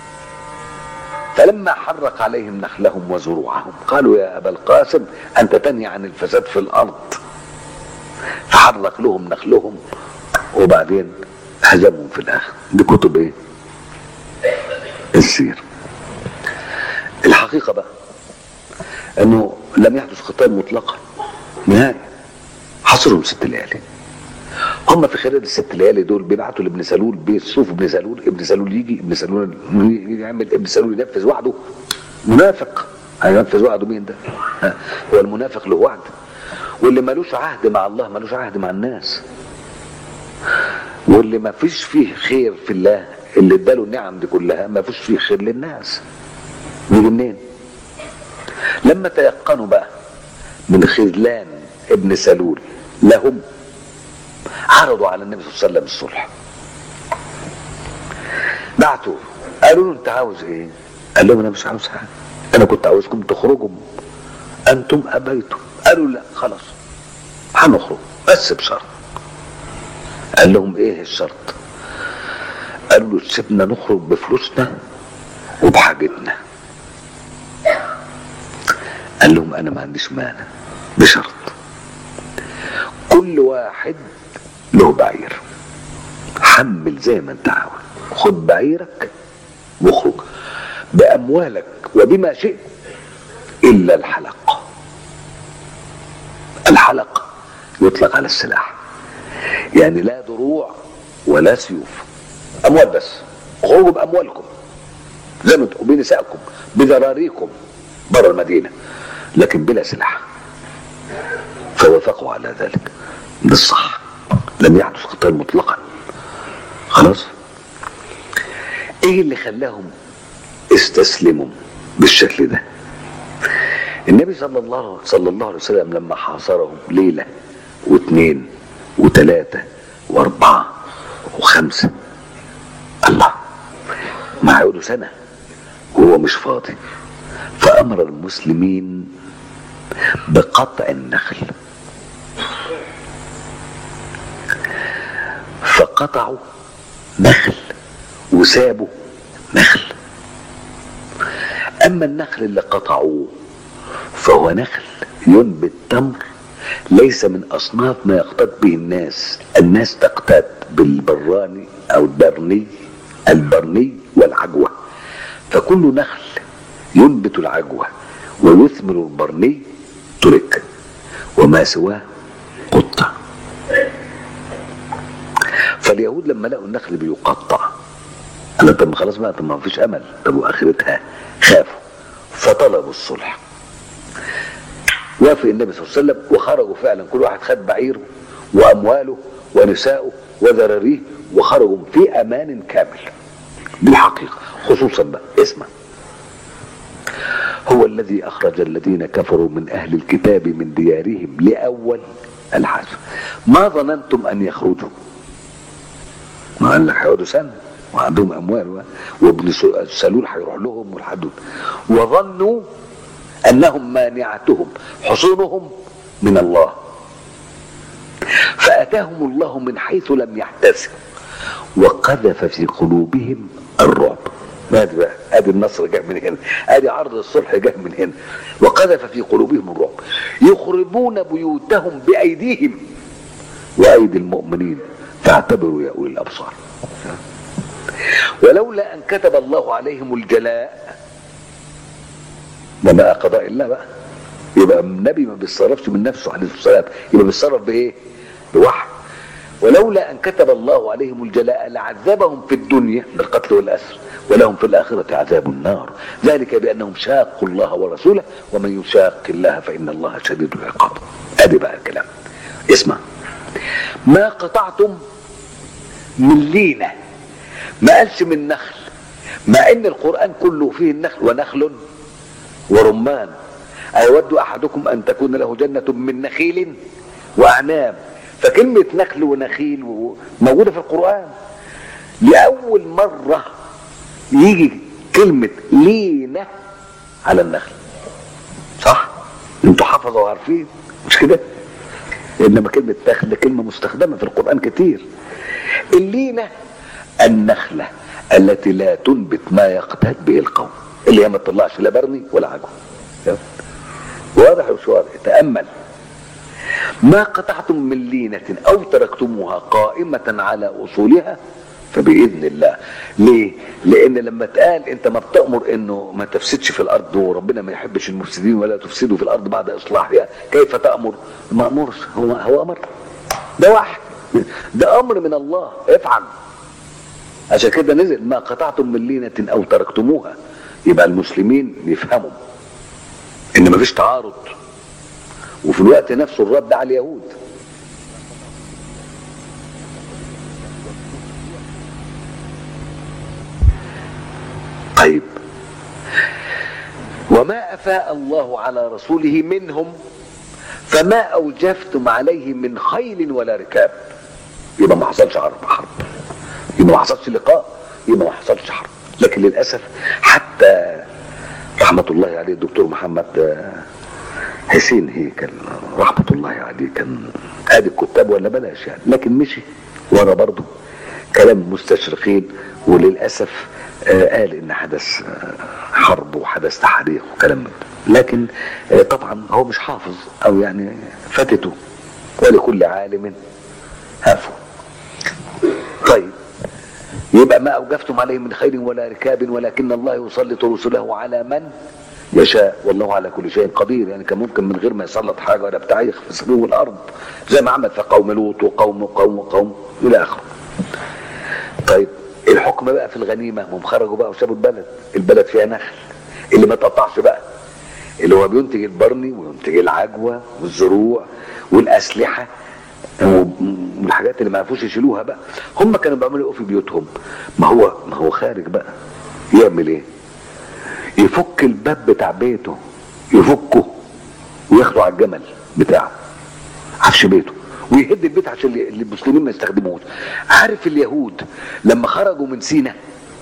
فلما حرق عليهم نخلهم وزروعهم قالوا يا ابا القاسم انت تنهي عن الفساد في الارض فحرق لهم نخلهم وبعدين هزمهم في الاخر دي كتب ايه السير الحقيقة بقى انه لم يحدث قتال مطلقا نهائي حصرهم ست ليالي هم في خلال الست ليالي دول بيبعتوا لابن سلول بيشوفوا ابن سلول ابن سلول يجي ابن سلول يعمل ابن سلول ينفذ وعده منافق هينفذ وعده مين ده؟ ها، هو المنافق له وعد واللي ملوش عهد مع الله ملوش عهد مع الناس واللي ما فيش فيه خير في الله اللي اداله النعم دي كلها ما فيش فيه خير للناس يجي منين لما تيقنوا بقى من خذلان ابن سلول لهم عرضوا على النبي صلى الله عليه وسلم الصلح بعتوا قالوا له انت عاوز ايه قال لهم انا مش عاوز حاجه انا كنت عاوزكم تخرجوا انتم ابيتم قالوا لا خلاص هنخرج بس بشرط قال لهم ايه الشرط قالوا له سيبنا نخرج بفلوسنا وبحاجتنا قال لهم انا ما عنديش مانع بشرط كل واحد له بعير حمل زي ما انت عاوز خد بعيرك واخرج باموالك وبما شئت الا الحلق الحلق يطلق على السلاح يعني لا دروع ولا سيوف اموال بس خرجوا باموالكم زي ما تقولوا بنسائكم بذراريكم بره المدينه لكن بلا سلاح فوافقوا على ذلك ده الصح لم يحدث قتال مطلقا خلاص ايه اللي خلاهم استسلموا بالشكل ده النبي صلى الله صلى الله عليه وسلم لما حاصرهم ليله واثنين وثلاثه واربعه وخمسه الله ما هيقولوا سنه وهو مش فاضي فامر المسلمين بقطع النخل فقطعوا نخل وسابوا نخل اما النخل اللي قطعوه فهو نخل ينبت تمر ليس من اصناف ما يقتات به الناس الناس تقتات بالبراني او البرني البرني والعجوه فكل نخل ينبت العجوه ويثمر البرني ترك وما سواه قطع فاليهود لما لقوا النخل بيقطع قال طب خلاص بقى طب ما فيش امل طب واخرتها خافوا فطلبوا الصلح وافق النبي صلى الله عليه وسلم وخرجوا فعلا كل واحد خد بعيره وامواله ونساءه وذراريه وخرجوا في امان كامل بالحقيقه خصوصا بقى اسمع هو الذي اخرج الذين كفروا من اهل الكتاب من ديارهم لاول الحشر ما ظننتم ان يخرجوا ما قال لك هيقعدوا سنه وعندهم اموال وابن سلول هيروح لهم والحدود وظنوا انهم مانعتهم حصونهم من الله فاتاهم الله من حيث لم يحتسبوا وقذف في قلوبهم الرعب ادي بقى ادي النصر جاء من هنا ادي عرض الصلح جاء من هنا وقذف في قلوبهم الرعب يخربون بيوتهم بايديهم وايدي المؤمنين فاعتبروا يا اولي الابصار ولولا ان كتب الله عليهم الجلاء ده بقى قضاء الله بقى يبقى النبي ما بيتصرفش من نفسه عليه الصلاه والسلام يبقى بيتصرف بايه؟ بوحي ولولا ان كتب الله عليهم الجلاء لعذبهم في الدنيا بالقتل والاسر ولهم في الاخره عذاب النار ذلك بانهم شاقوا الله ورسوله ومن يشاق الله فان الله شديد العقاب ادي بقى الكلام اسمع ما قطعتم من لينه ما قالش من نخل مع ان القران كله فيه النخل ونخل ورمان أيود أحدكم أن تكون له جنة من نخيل وأعناب فكلمة نخل ونخيل موجودة في القرآن لأول مرة يجي كلمة لينة على النخل صح؟ انتوا حفظوا وعارفين مش كده؟ انما كلمة نخل كلمة مستخدمة في القرآن كتير اللينة النخلة التي لا تنبت ما يقتات به القوم اللي هي ما تطلعش لا برني ولا عجوة واضح ومش واضح تأمل ما قطعتم من لينة أو تركتموها قائمة على أصولها فبإذن الله ليه؟ لأن لما اتقال أنت ما بتأمر أنه ما تفسدش في الأرض وربنا ما يحبش المفسدين ولا تفسدوا في الأرض بعد إصلاحها كيف تأمر؟ ما أمرش هو هو أمر ده واحد ده أمر من الله افعل عشان كده نزل ما قطعتم من لينة أو تركتموها يبقى المسلمين يفهموا إن مفيش تعارض وفي الوقت نفسه الرد على اليهود طيب وما أفاء الله على رسوله منهم فما أوجفتم عليه من خيل ولا ركاب يبقى ما حصلش حرب حرب يبقى ما حصلش لقاء يبقى ما حصلش حرب لكن للأسف حتى رحمة الله عليه الدكتور محمد حسين هيكل رحمة الله عليه كان ادي الكتاب ولا بلاش يعني لكن مشي ورا برضه كلام مستشرقين وللأسف آه قال ان حدث آه حرب وحدث تحريق وكلام من ده لكن آه طبعا هو مش حافظ او يعني فاتته ولكل عالم هافه طيب يبقى ما اوجفتم عليه من خير ولا ركاب ولكن الله يسلط رسله على من يشاء والله على كل شيء قدير يعني كان ممكن من غير ما يسلط حاجه ولا بتاع يخسفوا الارض زي ما عمل في قوم لوط وقوم وقوم وقوم الى اخره. طيب الحكم بقى في الغنيمه هم خرجوا بقى وسابوا البلد، البلد فيها نخل اللي ما تقطعش بقى اللي هو بينتج البرني وينتج العجوه والزروع والاسلحه والحاجات اللي ما عرفوش يشيلوها بقى هم كانوا بيعملوا ايه في بيوتهم ما هو ما هو خارج بقى يعمل ايه يفك الباب بتاع بيته يفكه وياخده على الجمل بتاعه عفش بيته ويهد البيت عشان المسلمين ما يستخدموهوش عارف اليهود لما خرجوا من سينا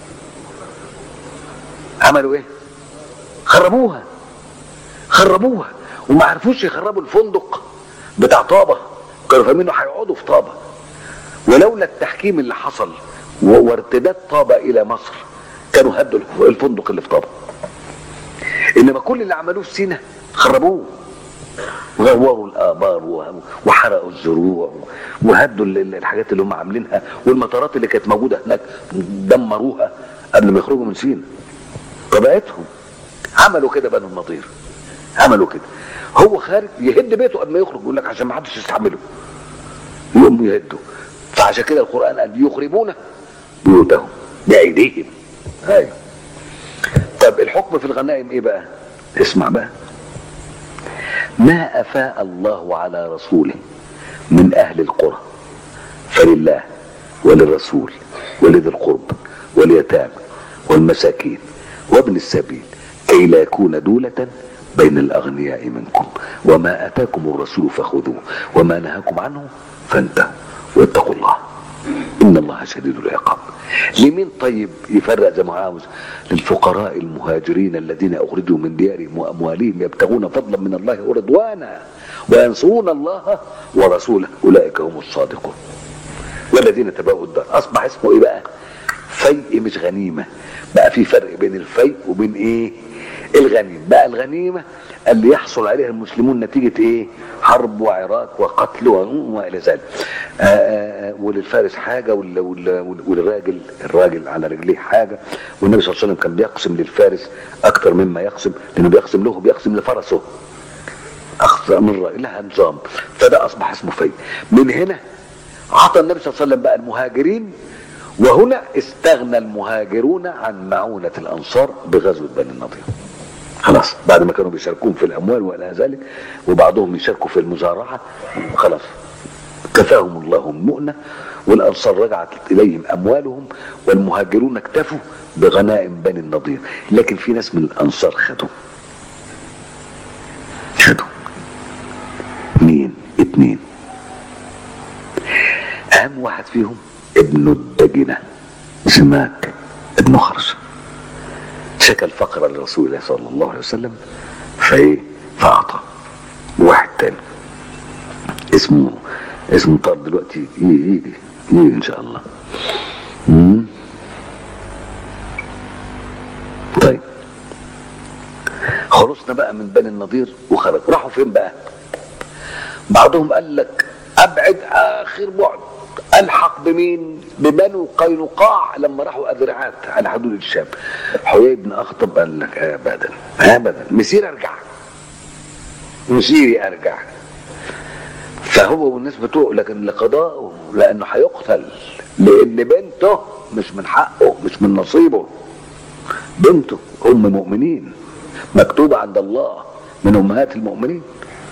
عملوا ايه خربوها خربوها وما عرفوش يخربوا الفندق بتاع طابه كانوا فاهمين انه هيقعدوا في طابه ولولا التحكيم اللي حصل وارتداد طابه الى مصر كانوا هدوا الفندق اللي في طابه انما كل اللي عملوه في سينا خربوه وغوروا الابار وحرقوا الزروع وهدوا الحاجات اللي هم عاملينها والمطارات اللي كانت موجوده هناك دمروها قبل ما يخرجوا من سينا طبيعتهم عملوا كده بنو النضير عملوا كده هو خارج يهد بيته قبل ما يخرج يقول لك عشان ما حدش يستحمله يقوم يهدوا فعشان كده القران قال يخربون بيوتهم بايديهم ايوه طب الحكم في الغنائم ايه بقى اسمع بقى ما افاء الله على رسوله من اهل القرى فلله وللرسول ولذي القرب واليتامى والمساكين وابن السبيل كي لا يكون دولة بين الأغنياء منكم وما أتاكم الرسول فخذوه وما نهاكم عنه فانتهوا واتقوا الله إن الله شديد العقاب لمين طيب يفرق زي ما عاوز للفقراء المهاجرين الذين أخرجوا من ديارهم وأموالهم يبتغون فضلا من الله ورضوانا وينصرون الله ورسوله أولئك هم الصادقون والذين تباؤوا الدار أصبح اسمه إيه بقى فيء مش غنيمة بقى في فرق بين الفيء وبين إيه الغنيمة بقى الغنيمة اللي يحصل عليها المسلمون نتيجة ايه حرب وعراك وقتل والى ذلك آآ آآ وللفارس حاجة وال وال وللراجل الراجل على رجليه حاجة والنبي صلى الله عليه وسلم كان بيقسم للفارس اكتر مما يقسم لانه بيقسم له بيقسم لفرسه اخطر من الراجل لها نظام فده اصبح اسمه في من هنا اعطى النبي صلى الله عليه وسلم بقى المهاجرين وهنا استغنى المهاجرون عن معونة الانصار بغزوة بني النضير خلاص بعد ما كانوا بيشاركون في الاموال والى ذلك وبعضهم يشاركوا في المزارعه خلاص كفاهم الله المؤنه والانصار رجعت اليهم اموالهم والمهاجرون اكتفوا بغنائم بني النضير لكن في ناس من الانصار خدوا واحد فيهم ابن الدجنة سماك ابن خرشة شكى الفقر لرسول الله صلى الله عليه وسلم فايه فأعطى واحد تاني اسمه اسمه طار دلوقتي يجي يجي يجي ان شاء الله مم. طيب خلصنا بقى من بني النضير وخرج راحوا فين بقى بعضهم قال لك ابعد اخر بعد الحق بمين ببنو قينقاع لما راحوا اذرعات على حدود الشام حيي بن اخطب قال لك ابدا ابدا مسير ارجع مسيري ارجع فهو والناس بتوع لكن لقضائه لانه هيقتل لان بنته مش من حقه مش من نصيبه بنته ام مؤمنين مكتوبه عند الله من امهات المؤمنين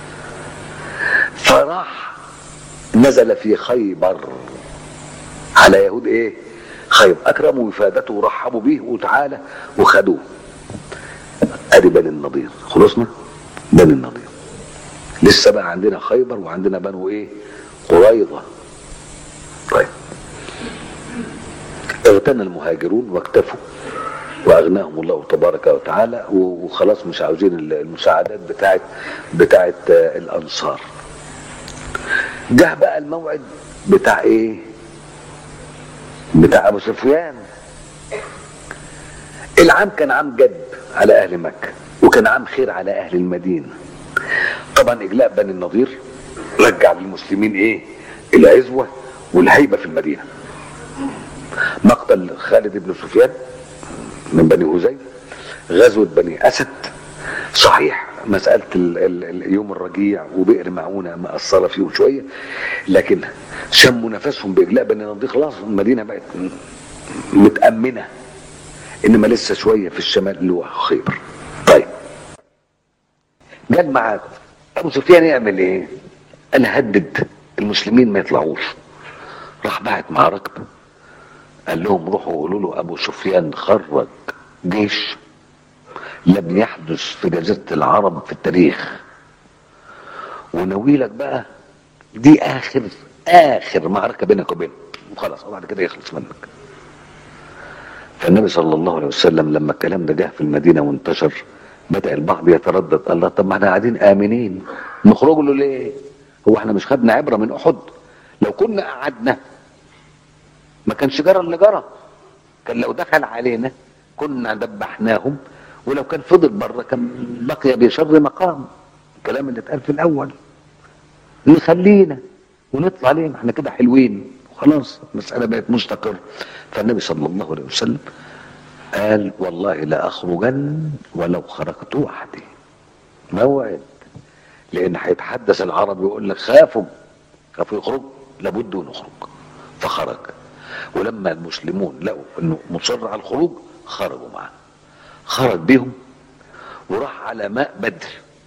فراح نزل في خيبر على يهود ايه خيبر اكرموا وفادته ورحبوا به وتعالى وخدوه ادي بني النضير خلصنا بني النضير لسه بقى عندنا خيبر وعندنا بنو ايه قريظه طيب اغتنى المهاجرون واكتفوا واغناهم الله تبارك وتعالى وخلاص مش عاوزين المساعدات بتاعت بتاعت الانصار جه بقى الموعد بتاع ايه بتاع ابو سفيان العام كان عام جد على اهل مكه وكان عام خير على اهل المدينه طبعا اجلاء بني النضير رجع للمسلمين ايه العزوه والهيبه في المدينه مقتل خالد بن سفيان من بني هزيل غزوه بني اسد صحيح مسألة ال ال اليوم الرجيع وبئر معونة مأثرة فيهم شوية لكن شموا نفسهم بإجلاء بني نضير خلاص المدينة بقت متأمنة إنما لسه شوية في الشمال اللي هو خيبر طيب جه الميعاد أبو سفيان يعمل إيه؟ قال هدد المسلمين ما يطلعوش راح بعت مع ركب قال لهم روحوا قولوا له أبو سفيان خرج جيش لم يحدث في جزيرة العرب في التاريخ وناويلك بقى دي آخر آخر معركة بينك وبينه وخلاص وبعد كده يخلص منك فالنبي صلى الله عليه وسلم لما الكلام ده جه في المدينة وانتشر بدأ البعض يتردد الله طب ما احنا قاعدين آمنين نخرج له ليه؟ هو احنا مش خدنا عبرة من أحد لو كنا قعدنا ما كانش جرى اللي جرى كان لو دخل علينا كنا دبحناهم ولو كان فضل بره كان بقي بشر مقام الكلام اللي اتقال في الاول نخلينا ونطلع ليه ما احنا كده حلوين وخلاص المساله بقت مستقره فالنبي صلى الله عليه وسلم قال والله لا اخرجن ولو خرجت وحدي موعد لان هيتحدث العرب يقول لك خافوا خافوا يخرجوا لابد نخرج فخرج ولما المسلمون لقوا انه مصر على الخروج خرجوا معه خرج بهم وراح على ماء بدر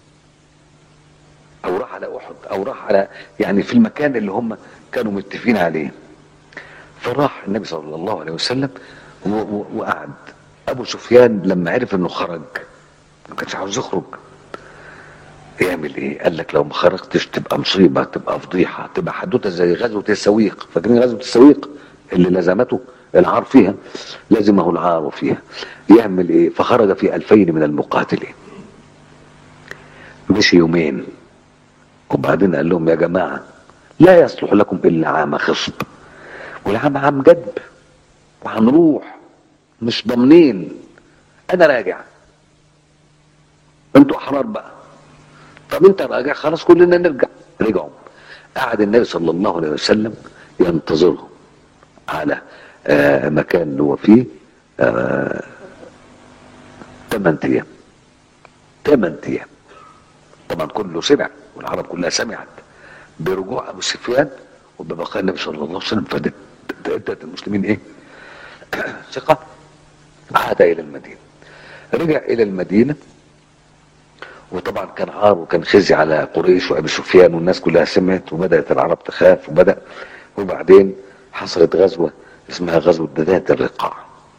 او راح على احد او راح على يعني في المكان اللي هم كانوا متفقين عليه فراح النبي صلى الله عليه وسلم وقعد ابو سفيان لما عرف انه خرج ما كانش عاوز يخرج يعمل ايه قال لك لو ما خرجتش تبقى مصيبه تبقى فضيحه تبقى حدوته زي غزوه السويق فاكرين غزوه السويق اللي لزمته العار فيها لزمه العار فيها يعمل ايه فخرج في ألفين من المقاتلين مشي يومين وبعدين قال لهم يا جماعة لا يصلح لكم إلا عام خصب والعام عام جدب وهنروح مش ضامنين أنا راجع انتوا أحرار بقى طب انت راجع خلاص كلنا نرجع رجعوا قعد النبي صلى الله عليه وسلم ينتظرهم على آه مكان اللي هو فيه آه 8 ايام 8 ايام طبعا كله سمع والعرب كلها سمعت برجوع ابو سفيان وببقاء النبي صلى الله عليه وسلم فادت المسلمين ايه؟ ثقه عاد الى المدينه رجع الى المدينه وطبعا كان عار وكان خزي على قريش وابي سفيان والناس كلها سمعت وبدات العرب تخاف وبدا وبعدين حصلت غزوه اسمها غزوه ذات الرقاع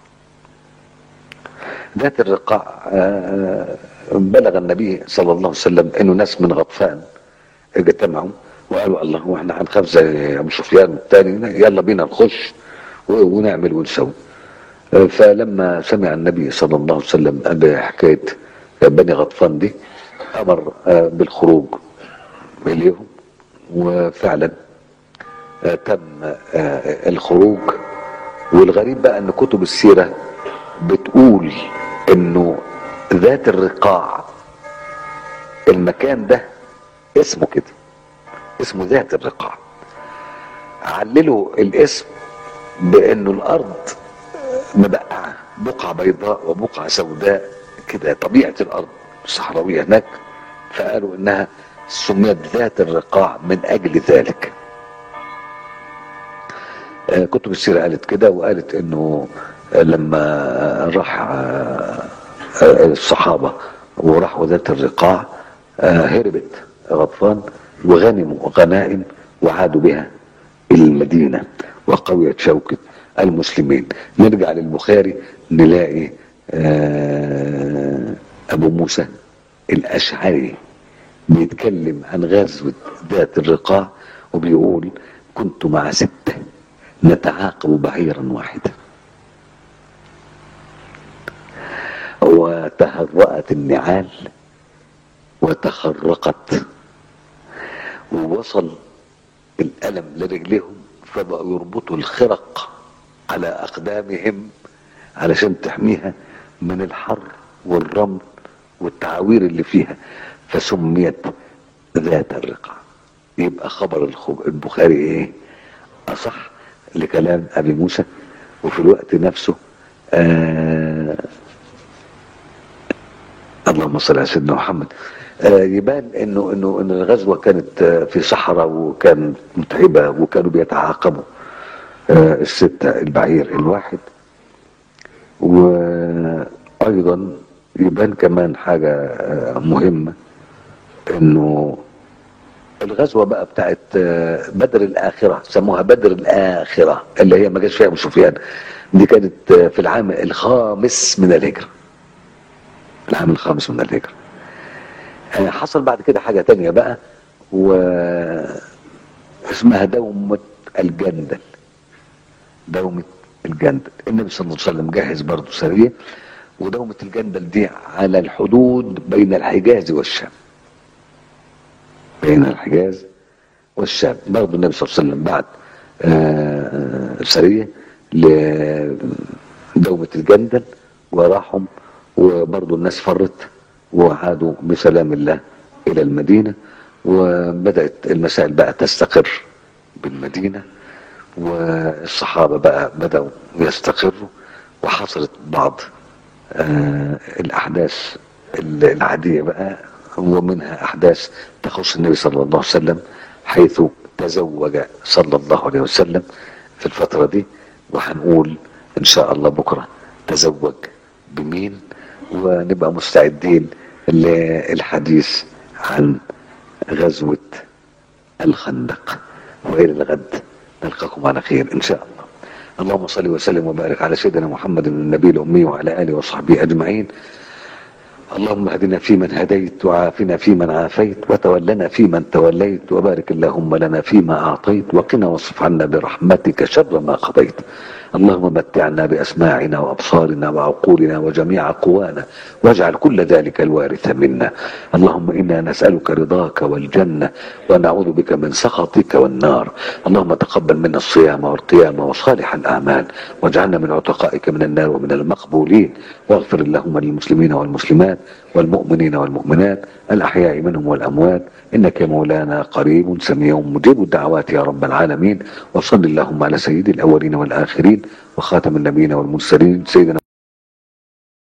ذات الرقاع بلغ النبي صلى الله عليه وسلم انه ناس من غطفان اجتمعوا وقالوا الله واحنا هنخاف زي ابو سفيان والتاني يلا بينا نخش ونعمل ونسوي فلما سمع النبي صلى الله عليه وسلم بحكايه بني غطفان دي امر بالخروج اليهم وفعلا تم الخروج والغريب بقى ان كتب السيره بتقول انه ذات الرقاع المكان ده اسمه كده اسمه ذات الرقاع عللوا الاسم بانه الارض مبقعه بقعه بيضاء وبقعه سوداء كده طبيعه الارض الصحراويه هناك فقالوا انها سميت ذات الرقاع من اجل ذلك كتب السيره قالت كده وقالت انه لما راح الصحابه وراحوا ذات الرقاع هربت غطفان وغنموا غنائم وعادوا بها الى المدينه وقويت شوكه المسلمين نرجع للبخاري نلاقي ابو موسى الاشعري بيتكلم عن غزوه ذات الرقاع وبيقول كنت مع سته نتعاقب بعيرا واحدا وتهرأت النعال وتخرقت ووصل الألم لرجلهم فبقوا يربطوا الخرق على أقدامهم علشان تحميها من الحر والرمل والتعاوير اللي فيها فسميت ذات الرقع يبقى خبر البخاري ايه أصح لكلام أبي موسى وفي الوقت نفسه آه اللهم صل على سيدنا محمد آه يبان انه انه ان الغزوه كانت آه في صحراء وكانت متعبه وكانوا بيتعاقبوا آه السته البعير الواحد وايضا يبان كمان حاجه آه مهمه انه الغزوه بقى بتاعت آه بدر الاخره سموها بدر الاخره اللي هي ما جاش فيها ابو سفيان دي كانت آه في العام الخامس من الهجره العام الخامس من الهجرة حصل بعد كده حاجة تانية بقى و اسمها دومة الجندل دومة الجندل النبي صلى الله عليه وسلم جهز برضه سرية ودومة الجندل دي على الحدود بين الحجاز والشام بين الحجاز والشام برضه النبي صلى الله عليه وسلم بعد سرية لدومة الجندل وراحوا وبرضه الناس فرت وعادوا بسلام الله إلى المدينة وبدأت المسائل بقى تستقر بالمدينة والصحابة بقى بدأوا يستقروا وحصلت بعض آه الأحداث العادية بقى ومنها أحداث تخص النبي صلى الله عليه وسلم حيث تزوج صلى الله عليه وسلم في الفترة دي وهنقول إن شاء الله بكرة تزوج بمين ونبقى مستعدين للحديث عن غزوة الخندق وإلى الغد نلقاكم على خير إن شاء الله اللهم صل وسلم وبارك على سيدنا محمد النبي الأمي وعلى آله وصحبه أجمعين اللهم اهدنا فيمن هديت وعافنا فيمن عافيت وتولنا فيمن توليت وبارك اللهم لنا فيما أعطيت وقنا واصرف عنا برحمتك شر ما قضيت اللهم متعنا بأسماعنا وأبصارنا وعقولنا وجميع قوانا واجعل كل ذلك الوارث منا اللهم إنا نسألك رضاك والجنة ونعوذ بك من سخطك والنار اللهم تقبل منا الصيام والقيام وصالح الأعمال واجعلنا من عتقائك من النار ومن المقبولين واغفر اللهم للمسلمين والمسلمات والمؤمنين والمؤمنات الأحياء منهم والأموات إنك يا مولانا قريب سميع مجيب الدعوات يا رب العالمين وصل اللهم على سيد الأولين والآخرين وخاتم النبيين والمرسلين سيدنا